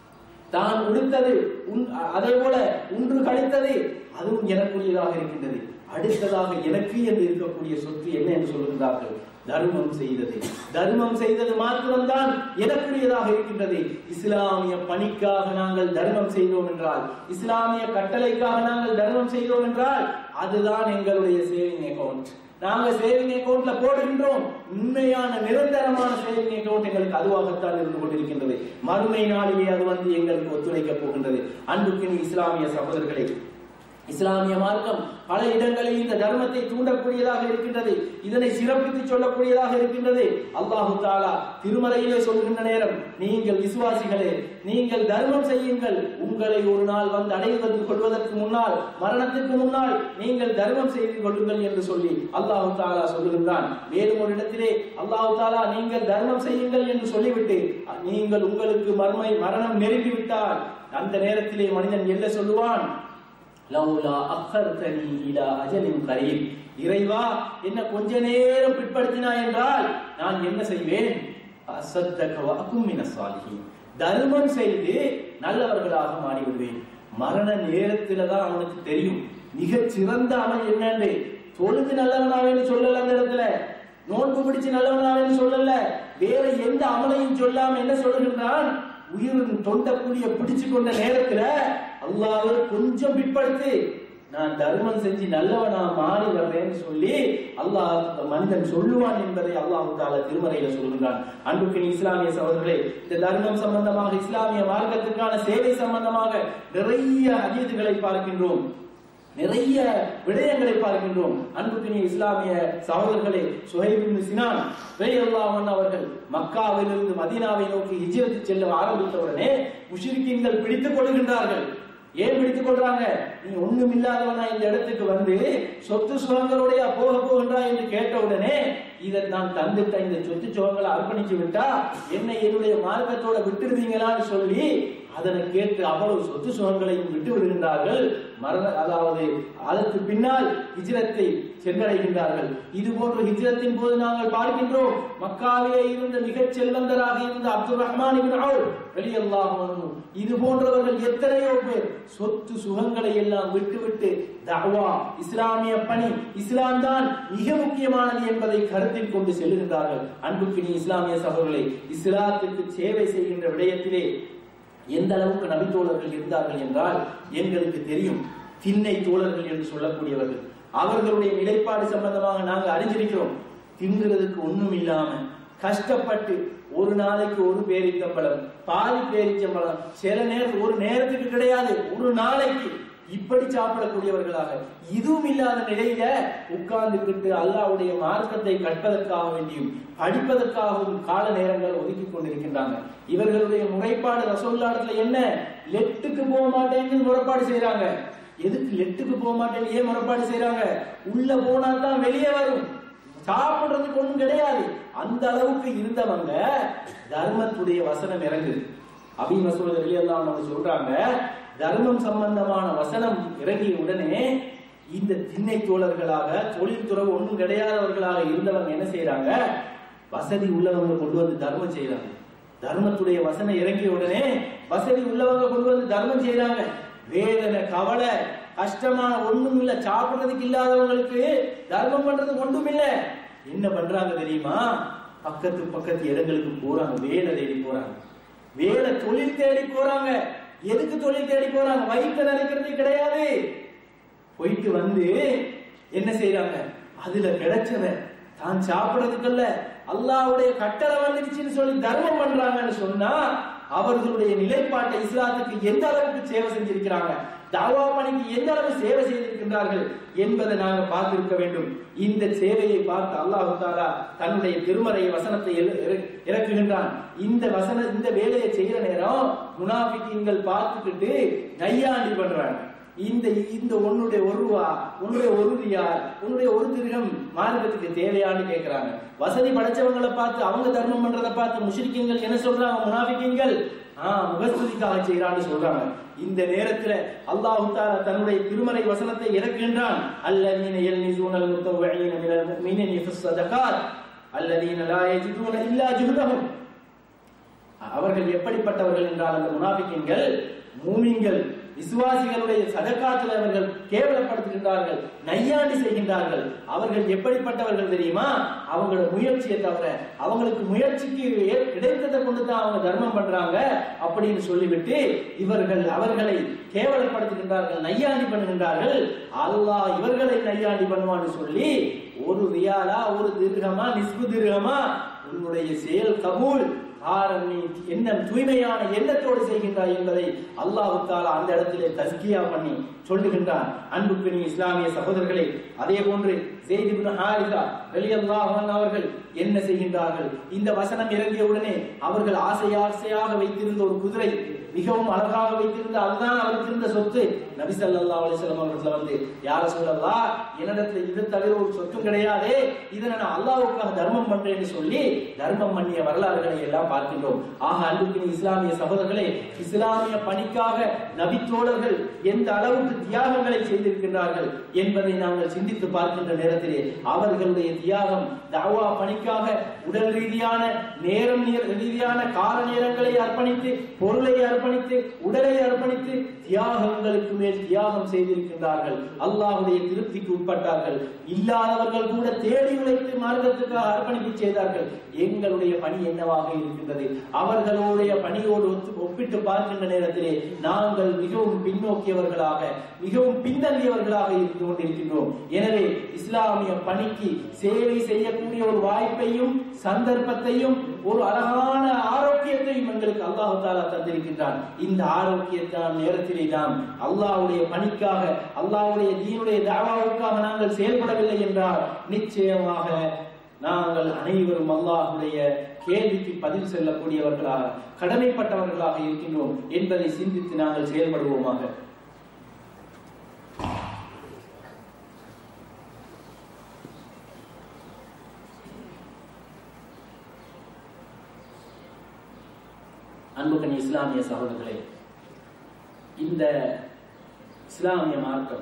தான் உடுத்தது உன்- அதே போல உன்று கழித்தது அதுவும் எனக்குரியதாக இருக்கின்றது அடுத்ததாக எனக்கு என்று இருக்கக்கூடிய சொத்து என்ன என்று சொல்கின்றார்கள் தர்மம் செய்தது தர்மம் செய்தது மாத்திரம்தான் எனக்குரியதாக இருக்கின்றது இஸ்லாமிய பணிக்காக நாங்கள் தர்மம் செய்தோம் என்றால் இஸ்லாமிய கட்டளைக்காக நாங்கள் தர்மம் செய்தோம் என்றால் அதுதான் எங்களுடைய சேவிங் அக்கவுண்ட் நாங்க சேவிங் அக்கவுண்ட்ல போடுகின்றோம் உண்மையான நிரந்தரமான சேவிங் அக்கவுண்ட் எங்களுக்கு அதுவாகத்தான் இருந்து கொண்டிருக்கின்றது மறுமை நாளிலே அது வந்து எங்களுக்கு ஒத்துழைக்க போகின்றது அன்புக்கின் இஸ்லாமிய சகோதரர்களே இஸ்லாமிய மார்க்கம் பல இடங்களில் இந்த தர்மத்தை தூண்டக்கூடியதாக இருக்கின்றது இதனை சிறப்பித்து சொல்லக்கூடியதாக இருக்கின்றது அல்லாஹு தாலா திருமறையிலே சொல்கின்ற நேரம் நீங்கள் விசுவாசிகளே நீங்கள் தர்மம் செய்யுங்கள் உங்களை ஒரு நாள் வந்து அடைவது கொள்வதற்கு முன்னால் மரணத்துக்கு முன்னால் நீங்கள் தர்மம் செய்து கொள்ளுங்கள் என்று சொல்லி அல்லாஹு தாலா சொல்லுகின்றான் மேலும் ஒரு இடத்திலே அல்லாஹு தாலா நீங்கள் தர்மம் செய்யுங்கள் என்று சொல்லிவிட்டு நீங்கள் உங்களுக்கு மர்மை மரணம் நெருங்கிவிட்டால் அந்த நேரத்திலே மனிதன் என்ன சொல்லுவான் லவ்லா அக்கர்தனி இலா அஜலின் கரீம் இறைவா என்ன கொஞ்ச நேரம் பிற்படுத்தினா என்றால் நான் என்ன செய்வேன் அசத்தக வஅகும் மின சாலிஹீன் தர்மம் செய்து நல்லவர்களாக மாறிவிடுவேன் மரண நேரத்துல தான் அவனுக்கு தெரியும் மிகச் சிறந்த அமல் என்னன்னு தொழுது நல்லவனாவேன்னு சொல்லல அந்த இடத்துல நோன்பு பிடிச்சு நல்லவனாவேன்னு சொல்லல வேற எந்த அமலையும் சொல்லாம என்ன சொல்லுகின்றான் உயிரின் தொண்டக்கூடிய பிடிச்சு கொண்ட நேரத்துல அல்லாஹ் கொஞ்சம் பிற்படுத்து நான் தர்மம் செஞ்சு நல்லவனா மாறி வர்றேன்னு சொல்லி அல்லாஹ் அந்த மனிதன் சொல்லுவான் என்பதை அல்லாஹு தாலா திருமறையில சொல்கின்றான் அன்புக்கு இஸ்லாமிய சகோதரர்களே இந்த தர்மம் சம்பந்தமாக இஸ்லாமிய மார்க்கத்துக்கான சேவை சம்பந்தமாக நிறைய அதீதுகளை பார்க்கின்றோம் நிறைய விடயங்களை பார்க்கின்றோம் அன்புக்கினிய இஸ்லாமிய சகோதரர்களே சுஹைபின் சினான் ரலியல்லாஹு அவர்கள் மக்காவிலிருந்து மதீனாவை நோக்கி ஹிஜ்ரத் செல்ல ஆரம்பித்தவுடனே முஷ்ரிக்கீன்கள் பிடித்துக் கொள்கின்றார்கள் ஏன் பிடித்துக் கொள்றாங்க நீ ஒண்ணும் இல்லாதவனா இந்த இடத்துக்கு வந்து சொத்து சுகங்களுடைய போக போகின்றா என்று கேட்ட உடனே இதை நான் தந்துட்ட இந்த சொத்து சுகங்களை அர்ப்பணிச்சு விட்டா என்னை என்னுடைய மார்க்கத்தோட விட்டுடுவீங்களான்னு சொல்லி அதனை கேட்டு அவ்வளவு சொத்து சுகங்களையும் விட்டு விடுகின்றார்கள் மரண அதாவது அதற்கு பின்னால் ஹிஜ்ரத்தை சென்றடைகின்றார்கள் இது போன்ற ஹிஜ்ரத்தின் போது நாங்கள் பார்க்கின்றோம் மக்காவிலே இருந்த மிகச் செல்வந்தராக இருந்த அப்துல் ரஹ்மான் இப்னு அவுஃப் ரலியல்லாஹு அன்ஹு இது போன்றவர்கள் எத்தனையோ பேர் சொத்து சுகங்களை எல்லாம் விட்டுவிட்டு தஅவா இஸ்லாமிய பணி இஸ்லாம் தான் மிக முக்கியமானது என்பதை கருத்தில் கொண்டு செல்லுகின்றார்கள் அன்புக்கினி இஸ்லாமிய சகோதரர்களே இஸ்லாத்துக்கு சேவை செய்கின்ற விடயத்திலே எந்த அளவுக்கு நபித்தோழர்கள் இருந்தார்கள் என்றால் எங்களுக்கு தெரியும் திண்ணை தோழர்கள் என்று சொல்லக்கூடியவர்கள் அவர்களுடைய நிலைப்பாடு சம்பந்தமாக நாங்க அறிஞ்சிருக்கிறோம் திங்குறதுக்கு ஒண்ணும் இல்லாம கஷ்டப்பட்டு ஒரு நாளைக்கு ஒரு பேரிச்சம்பழம் பாதி பேரிச்சம்பழம் சில நேரம் ஒரு நேரத்துக்கு கிடையாது ஒரு நாளைக்கு இப்படி சாப்பிடக்கூடியவர்களாக இதுவும் இல்லாத நிலையில உட்கார்ந்துகிட்டு அல்லாஹ்வுடைய மார்க்கத்தை கற்பதற்காக வேண்டியும் படிப்பதற்காகவும் கால நேரங்கள் ஒதுக்கி கொண்டிருக்கின்றாங்க இவர்களுடைய முறைப்பாடு ரசோல்லாடத்துல என்ன லெட்டுக்கு போக மாட்டேன்னு முறைப்பாடு செய்யறாங்க எதுக்கு லெட்டுக்கு போக மாட்டேன்னு ஏன் முறைப்பாடு செய்யறாங்க உள்ள போனா தான் வெளியே வரும் சாப்பிடுறதுக்கு ஒண்ணும் கிடையாது அந்த அளவுக்கு இருந்தவங்க தர்மத்துடைய வசனம் இறங்குது அபி மசூத் வெளியெல்லாம் அவங்க சொல்றாங்க தர்மம் சம்பந்தமான வசனம் இறங்கிய உடனே இந்த திண்ணை தோழர்களாக தொழில்துறவு ஒன்றும் கிடையாதவர்களாக இருந்தவங்க என்ன செய்யறாங்க வசதி உள்ளவங்க கொண்டு வந்து தர்மம் செய்யறாங்க தர்மத்துடைய வசனம் இறங்கிய உடனே வசதி உள்ளவங்க கொண்டு வந்து தர்மம் செய்யறாங்க வேதனை கவலை கஷ்டமான ஒண்ணும் இல்ல சாப்பிடுறதுக்கு இல்லாதவங்களுக்கு தர்மம் பண்றது ஒன்றும் இல்ல என்ன பண்றாங்க தெரியுமா பக்கத்து பக்கத்து இடங்களுக்கு போறாங்க வேலை தேடி போறாங்க வேலை தொழில் தேடி போறாங்க எதுக்கு தொழில் தேடி போறாங்க வயிற்று நினைக்கிறது கிடையாது போயிட்டு வந்து என்ன செய்யறாங்க அதுல கிடைச்சத தான் சாப்பிடறதுக்கல்ல அல்லாஹ்வுடைய கட்டளை வந்துடுச்சுன்னு சொல்லி தர்மம் பண்றாங்கன்னு சொன்னா அவர்களுடைய நிலைப்பாட்டை இஸ்லாத்துக்கு எந்த அளவுக்கு சேவை செஞ்சிருக்கிறாங்க தாவா பணிக்கு எந்த அளவு சேவை செய்திருக்கின்றார்கள் என்பதை நாங்க பார்த்திருக்க வேண்டும் இந்த சேவையை பார்த்து அல்லாஹு தாலா தன்னுடைய திருமறை வசனத்தை எழு- இற- இறக்குகின்றான் இந்த வசன இந்த வேலையை செய்யற நேரம் முனாபிக்கீன்கள் பார்த்துக்கிட்டு நையாண்டி பண்றாங்க இந்த இந்த உன்னுடைய ஒரு ரூபா உன்னுடைய ஒரு ரியால் உன்னுடைய ஒரு திருகம் மார்க்கத்துக்கு தேவையான்னு கேட்கிறாங்க வசதி படைச்சவங்களை பார்த்து அவங்க தர்மம் பண்றதை பார்த்து முஷ்ரிக்கீன்கள் என்ன சொல்றாங்க முனாஃபிக்கீன்கள் ஆஹ் முகஸ்துதிக்காக செய்யறான்னு சொல்றாங்க இந்த நேரத்துல அல்லாஹ் தாலா தன்னுடைய திருமறை வசனத்தை இறக்குகின்றான் அல்லதீன யல்மிசூனல் முத்தவஇன மினல் முஃமினீன ஃபிஸ் ஸதகாத் அல்லதீன லா யஜிதூன இல்லா ஜுஹதஹும் அவர்கள் எப்படிப்பட்டவர்கள் என்றால் அந்த முனாபிக்கின்கள் மூமின்கள் விசுவாசிகளுடைய சதக்காத்தில் அவர்கள் கேவலப்படுத்துகின்றார்கள் நையாண்டி செய்கின்றார்கள் அவர்கள் எப்படிப்பட்டவர்கள் தெரியுமா அவங்களோட முயற்சியை தவிர அவங்களுக்கு முயற்சிக்கு ஏ- கிடைத்ததை கொண்டு தான் அவங்க தர்மம் பண்றாங்க அப்படின்னு சொல்லிவிட்டு இவர்கள் அவர்களை கேவலப்படுத்துகின்றார்கள் நையாண்டி பண்ணுகின்றார்கள் அல்லாஹ் இவர்களை நையாண்டி பண்ணுவான்னு சொல்லி ஒரு ரியாலா ஒரு திருகமா நிஸ்பு திருகமா உன்னுடைய செயல் கபூல் காரணம் நீ எண்ணம் தூய்மையான எண்ணத்தோடு செய்கின்றாய் என்பதை அல்லாஹ் தாலா அந்த இடத்திலே தஸ்கியா பண்ணி சொல்லுகின்றான் அன்புக்கு நீ இஸ்லாமிய சகோதரர்களே அதே போன்று ஜெயித் இப்னு ஹாரிஸா ரலியல்லாஹு அன்ஹு அவர்கள் என்ன செய்கின்றார்கள் இந்த வசனம் இறங்கிய உடனே அவர்கள் ஆசை ஆசையாக வைத்திருந்த ஒரு குதிரை மிகவும் அழகாக வைத்திருந்த அதுதான் அவருக்கு இருந்த சொத்து நபி ஸல்லல்லாஹு அலைஹி வஸல்லம் அவர்கள் வந்து யார சொல்லலாம் என்னிடத்துல இது தவிர ஒரு சொத்தும் கிடையாதே இதை நான் அல்லாஹ்வுக்காக தர்மம் பண்றேன்னு சொல்லி தர்மம் பண்ணிய வரலாறுகளை எல்லாம் பார்க்கின்றோம் ஆக அன்புக்கு இஸ்லாமிய சகோதரர்களே இஸ்லாமிய பணிக்காக நபித்தோழர்கள் எந்த அளவுக்கு தியாகங்களை செய்திருக்கின்றார்கள் என்பதை நாங்கள் சிந்தித்து பார்க்கின்ற நேரத்திலே அவர்களுடைய தியாகம் தாவா பணிக்காக உடல் ரீதியான நேரம் நீ- ரீதியான கால நேரங்களை அர்ப்பணித்து பொருளை அர்ப்பணித்து உடலை அர்ப்பணித்து தியாகங்களுக்கு மேல் தியாகம் செய்திருக்கின்றார்கள் அல்லாஹ்வுடைய திருப்திக்கு உட்பட்டார்கள் இல்லாதவர்கள் கூட தேடி உழைத்து மார்க்கத்துக்காக அர்ப்பணிப்பு செய்தார்கள் எங்களுடைய பணி என்னவாக இருக்கின்றது அவர்களுடைய பணியோடு ஒத்து- ஒப்பிட்டு பார்க்கின்ற நேரத்திலே நாங்கள் மிகவும் பின்னோக்கியவர்களாக மிகவும் பின்தங்கியவர்களாக இருந்து கொண்டிருக்கின்றோம் எனவே இஸ்லாமிய பணிக்கு சேவை செய்யக்கூடிய ஒரு வாய்ப்பையும் சந்தர்ப்பத்தையும் ஒரு அழகான ஆரோக்கியத்தையும் எங்களுக்கு அல்லாஹு தாலா தந்திருக்கின்றான் இந்த ஆரோக்கியத்தான நேரத்திலே நாம் அல்லாஹ்வுடைய பணிக்காக அல்லாஹ்வுடைய தீனுடைய தாவாவுக்காக நாங்கள் செயல்படவில்லை என்றால் நிச்சயமாக நாங்கள் அனைவரும் அல்லாஹ்வுடைய கேள்விக்கு பதில் செல்லக்கூடியவர்களாக கடமைப்பட்டவர்களாக இருக்கின்றோம் என்பதை சிந்தித்து நாங்கள் செயல்படுவோமாக அன்புக்கன் இஸ்லாமிய சகோதரர்களே இந்த இஸ்லாமிய மார்க்கம்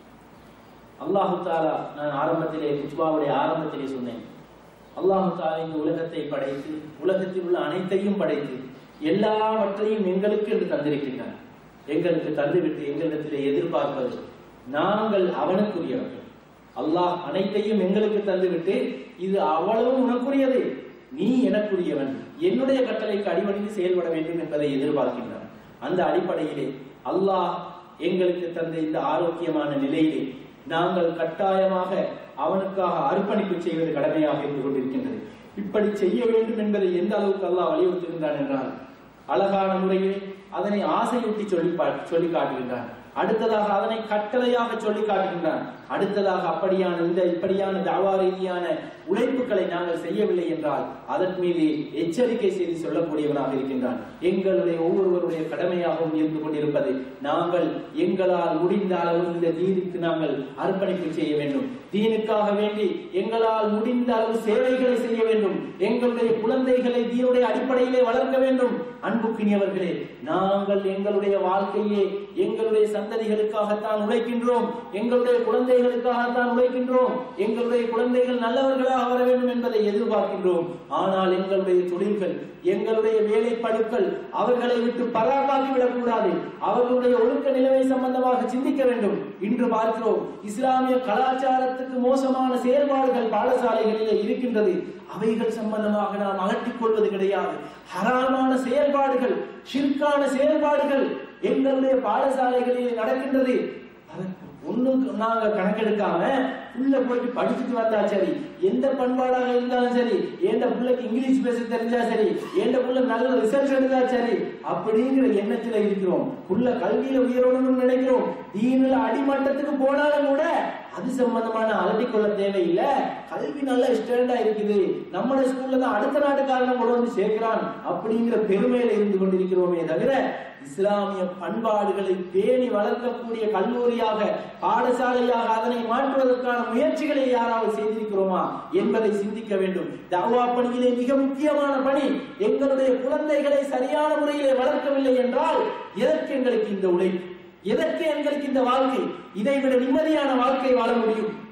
அல்லாஹு தாலா நான் ஆரம்பத்திலே குத்பாவுடைய ஆரம்பத்திலே சொன்னேன் அல்லாஹு தாலா இந்த உலகத்தை படைத்து உலகத்தில் உள்ள அனைத்தையும் படைத்து எல்லாவற்றையும் எங்களுக்கு என்று தந்திருக்கின்றான் எங்களுக்கு தந்துவிட்டு எங்களிடத்திலே எதிர்பார்ப்பது நாங்கள் அவனுக்குரியவர்கள் அல்லாஹ் அனைத்தையும் எங்களுக்கு தந்துவிட்டு இது அவ்வளவு உனக்குரியது நீ எனக்குரியவன் என்னுடைய கட்டளைக்கு அடிபணிந்து செயல்பட வேண்டும் என்பதை எதிர்பார்க்கின்றான் அந்த அடிப்படையிலே அல்லாஹ் எங்களுக்கு தந்த இந்த ஆரோக்கியமான நிலையிலே நாங்கள் கட்டாயமாக அவனுக்காக அர்ப்பணிப்பு செய்வது கடமையாக இருந்து கொண்டிருக்கின்றது இப்படி செய்ய வேண்டும் என்பதை எந்த அளவுக்கு அல்லாஹ் வலியுறுத்துகின்றான் என்றால் அழகான முறையில் அதனை ஆசையூட்டி சொல்லி பா- சொல்லி காட்டுகின்றான் அடுத்ததாக அதனை கட்டளையாக சொல்லி காட்டுகின்றான் அடுத்ததாக அப்படியான இந்த இப்படியான தாவா ரீதியான உழைப்புகளை நாங்கள் செய்யவில்லை என்றால் அதன் மீது எச்சரிக்கை செய்து சொல்லக்கூடியவனாக இருக்கின்றான் எங்களுடைய ஒவ்வொருவருடைய கடமையாகவும் இருந்து கொண்டிருப்பது நாங்கள் எங்களால் முடிந்த அளவு இந்த தீனுக்கு நாங்கள் அர்ப்பணிப்பு செய்ய வேண்டும் தீனுக்காக வேண்டி எங்களால் முடிந்த அளவு சேவைகளை செய்ய வேண்டும் எங்களுடைய குழந்தைகளை தீனுடைய அடிப்படையிலே வளர்க்க வேண்டும் அன்புக்கினியவர்களே நாங்கள் எங்களுடைய வாழ்க்கையே எங்களுடைய சந்ததிகளுக்காகத்தான் உழைக்கின்றோம் எங்களுடைய குழந்தைகளுக்காகத்தான் உழைக்கின்றோம் எங்களுடைய குழந்தைகள் நல்லவர்களாக வர வேண்டும் என்பதை எதிர்பார்க்கின்றோம் ஆனால் எங்களுடைய தொழில்கள் எங்களுடைய வேலைப்பழுக்கள் அவர்களை விட்டு பராக்காக்கி விடக்கூடாது அவர்களுடைய ஒழுக்க நிலைமை சம்பந்தமாக சிந்திக்க வேண்டும் இன்று பார்க்கிறோம் இஸ்லாமிய கலாச்சாரத்துக்கு மோசமான செயல்பாடுகள் பாடசாலைகளிலே இருக்கின்றது அவைகள் சம்பந்தமாக நாம் அகற்றிக் கொள்வது கிடையாது ஹராமான செயல்பாடுகள் ஷிர்கான செயல்பாடுகள் எங்களுடைய பாடசாலைகளில் நடக்கின்றது அது ஒண்ணும் நாங்க கணக்கெடுக்காம உள்ள போயிட்டு படிச்சுட்டு வந்தா சரி எந்த பண்பாடாக இருந்தாலும் சரி எந்த பிள்ளைக்கு இங்கிலீஷ் பேச தெரிஞ்சா சரி எந்த புள்ள நல்ல ரிசல்ட் எடுத்தா சரி அப்படிங்கிற எண்ணத்துல இருக்கிறோம் புள்ள கல்வியில உயரணும்னு நினைக்கிறோம் தீனுல அடிமட்டத்துக்கு போனாலும் கூட அது சம்பந்தமான அலட்டிக் கொள்ள தேவையில்லை கல்வி நல்ல ஸ்டாண்டா இருக்குது நம்ம ஸ்கூல்ல தான் அடுத்த நாட்டுக்காரனை கொண்டு வந்து சேர்க்கிறான் அப்படிங்கிற பெருமையில இருந்து கொண்டிருக்கிறோமே தவிர இஸ்லாமிய பண்பாடுகளை பேணி வளர்க்கக்கூடிய கல்லூரியாக பாடசாலையாக அதனை மாற்றுவதற்கான முயற்சிகளை யாராவது செய்திருக்கிறோமா என்பதை சிந்திக்க வேண்டும் தவா பணியிலே மிக முக்கியமான பணி எங்களுடைய குழந்தைகளை சரியான முறையிலே வளர்க்கவில்லை என்றால் எதற்கு எங்களுக்கு இந்த உழைப்பு எதற்கு எங்களுக்கு இந்த வாழ்க்கை இதை விட நிம்மதியான வாழ்க்கை வாழ முடியும்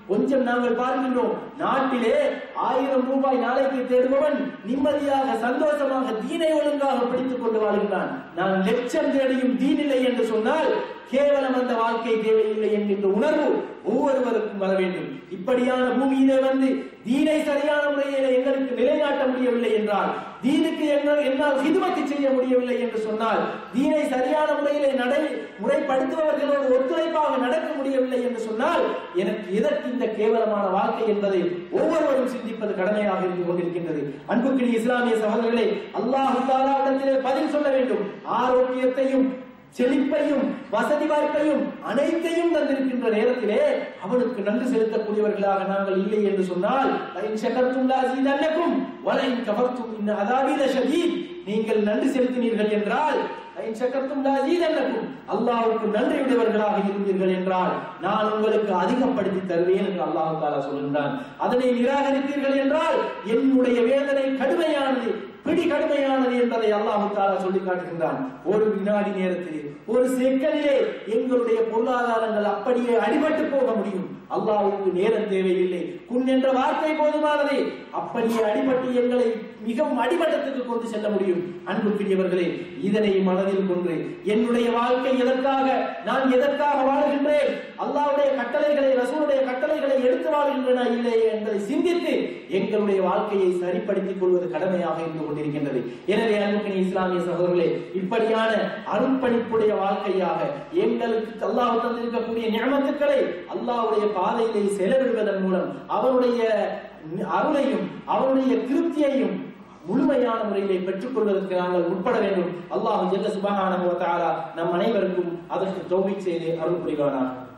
கொஞ்சம் நாங்கள் பார்க்கின்றோம் நாட்டிலே ஆயிரம் ரூபாய் நாளைக்கு தேடுபவன் நிம்மதியாக சந்தோஷமாக தீனை ஒழுங்காக பிடித்துக் கொண்டு வாழ்கின்றான் நான் லட்சம் தேடியும் தீனில்லை என்று சொன்னால் கேவலம் அந்த வாழ்க்கை தேவையில்லை என்கின்ற உணர்வு ஒவ்வொருவருக்கும் வர வேண்டும் இப்படியான பூமியிலே வந்து தீனை சரியான முறையிலே எங்களுக்கு நிலைநாட்ட முடியவில்லை என்றால் தீனுக்கு என்னால் என்னால் ஹிதுமத்து செய்ய முடியவில்லை என்று சொன்னால் தீனை சரியான முறையிலே நடை முறைப்படுத்துபவர்களோடு ஒத்துழைப்பாக நடக்க முடியவில்லை என்று சொன்னால் எனக்கு எதற்கு இந்த கேவலமான வாழ்க்கை என்பதை ஒவ்வொருவரும் சிந்திப்பது கடமையாக இருந்து கொண்டிருக்கின்றது அன்புக்கினி இஸ்லாமிய சகோதரர்களே அல்லாஹ் தாலாவிடத்திலே பதில் சொல்ல வேண்டும் ஆரோக்கியத்தையும் செழிப்பையும் வசதி வாய்ப்பையும் அனைத்தையும் தந்திருக்கின்ற நேரத்திலே அவனுக்கு நன்றி செலுத்தக்கூடியவர்களாக நாங்கள் இல்லை என்று சொன்னால் "லئن شكرتم لأزيدنكم ولئن كفرتم إن عذابي لشديد." நீங்கள் நன்றி செலுத்தினீர்கள் என்றால் "லئن شكرتم لأزيدنكم." அல்லாஹ்வுக்கு நன்றியுடையவர்களாக இருந்தீர்கள் என்றால் நான் உங்களுக்கு அதிகப்படுத்தி தருவேன் என்று அல்லாஹ் தாலா சொல்கின்றான் அதனை நிராகரித்தீர்கள் என்றால் என்னுடைய வேதனை கடுமையானது பிடி கடுமையானது என்பதை அல்லாஹு தாலா சொல்லி காட்டுகின்றான் ஒரு வினாடி நேரத்திலே ஒரு செகண்டிலே எங்களுடைய பொருளாதாரங்கள் அப்படியே அடிபட்டு போக முடியும் அல்லாஹ்வுக்கு நேரம் தேவையில்லை குன் என்ற வார்த்தை போதுமானது அப்படியே அடிபட்டு எங்களை மிகவும் அடிமட்டத்துக்கு கொண்டு செல்ல முடியும் அன்புக்குரியவர்களே இதனை மனதில் கொண்டு என்னுடைய வாழ்க்கை எதற்காக நான் எதற்காக வாழ்கின்றேன் அல்லாஹ்வுடைய கட்டளைகளை ரசூலுடைய கட்டளைகளை எடுத்து வாழ்கின்றன இல்லை என்பதை சிந்தித்து எங்களுடைய வாழ்க்கையை சரிப்படுத்திக் கொள்வது கடமையாக இருந்து கொண்டிருக்கின்றது எனவே அன்புக்கினி இஸ்லாமிய சகோதரர்களே இப்படியான அர்ப்பணிப்புடைய வாழ்க்கையாக எங்களுக்கு அல்லாஹ் தந்திருக்கக்கூடிய ஞாபகத்துக்களை அல்லாஹ்வுடைய பாதையிலே செலவிடுவதன் மூலம் அவருடைய அருளையும் அவருடைய திருப்தியையும் முழுமையான முறையிலே பெற்றுக் கொள்வதற்கு நாங்கள் உட்பட வேண்டும் அல்லாஹ் ஜெல்ல சுபஹானஹு வ தஆலா நம் அனைவருக்கும் அதற்கு தௌபீக் செய்து அருள் புரிவானாக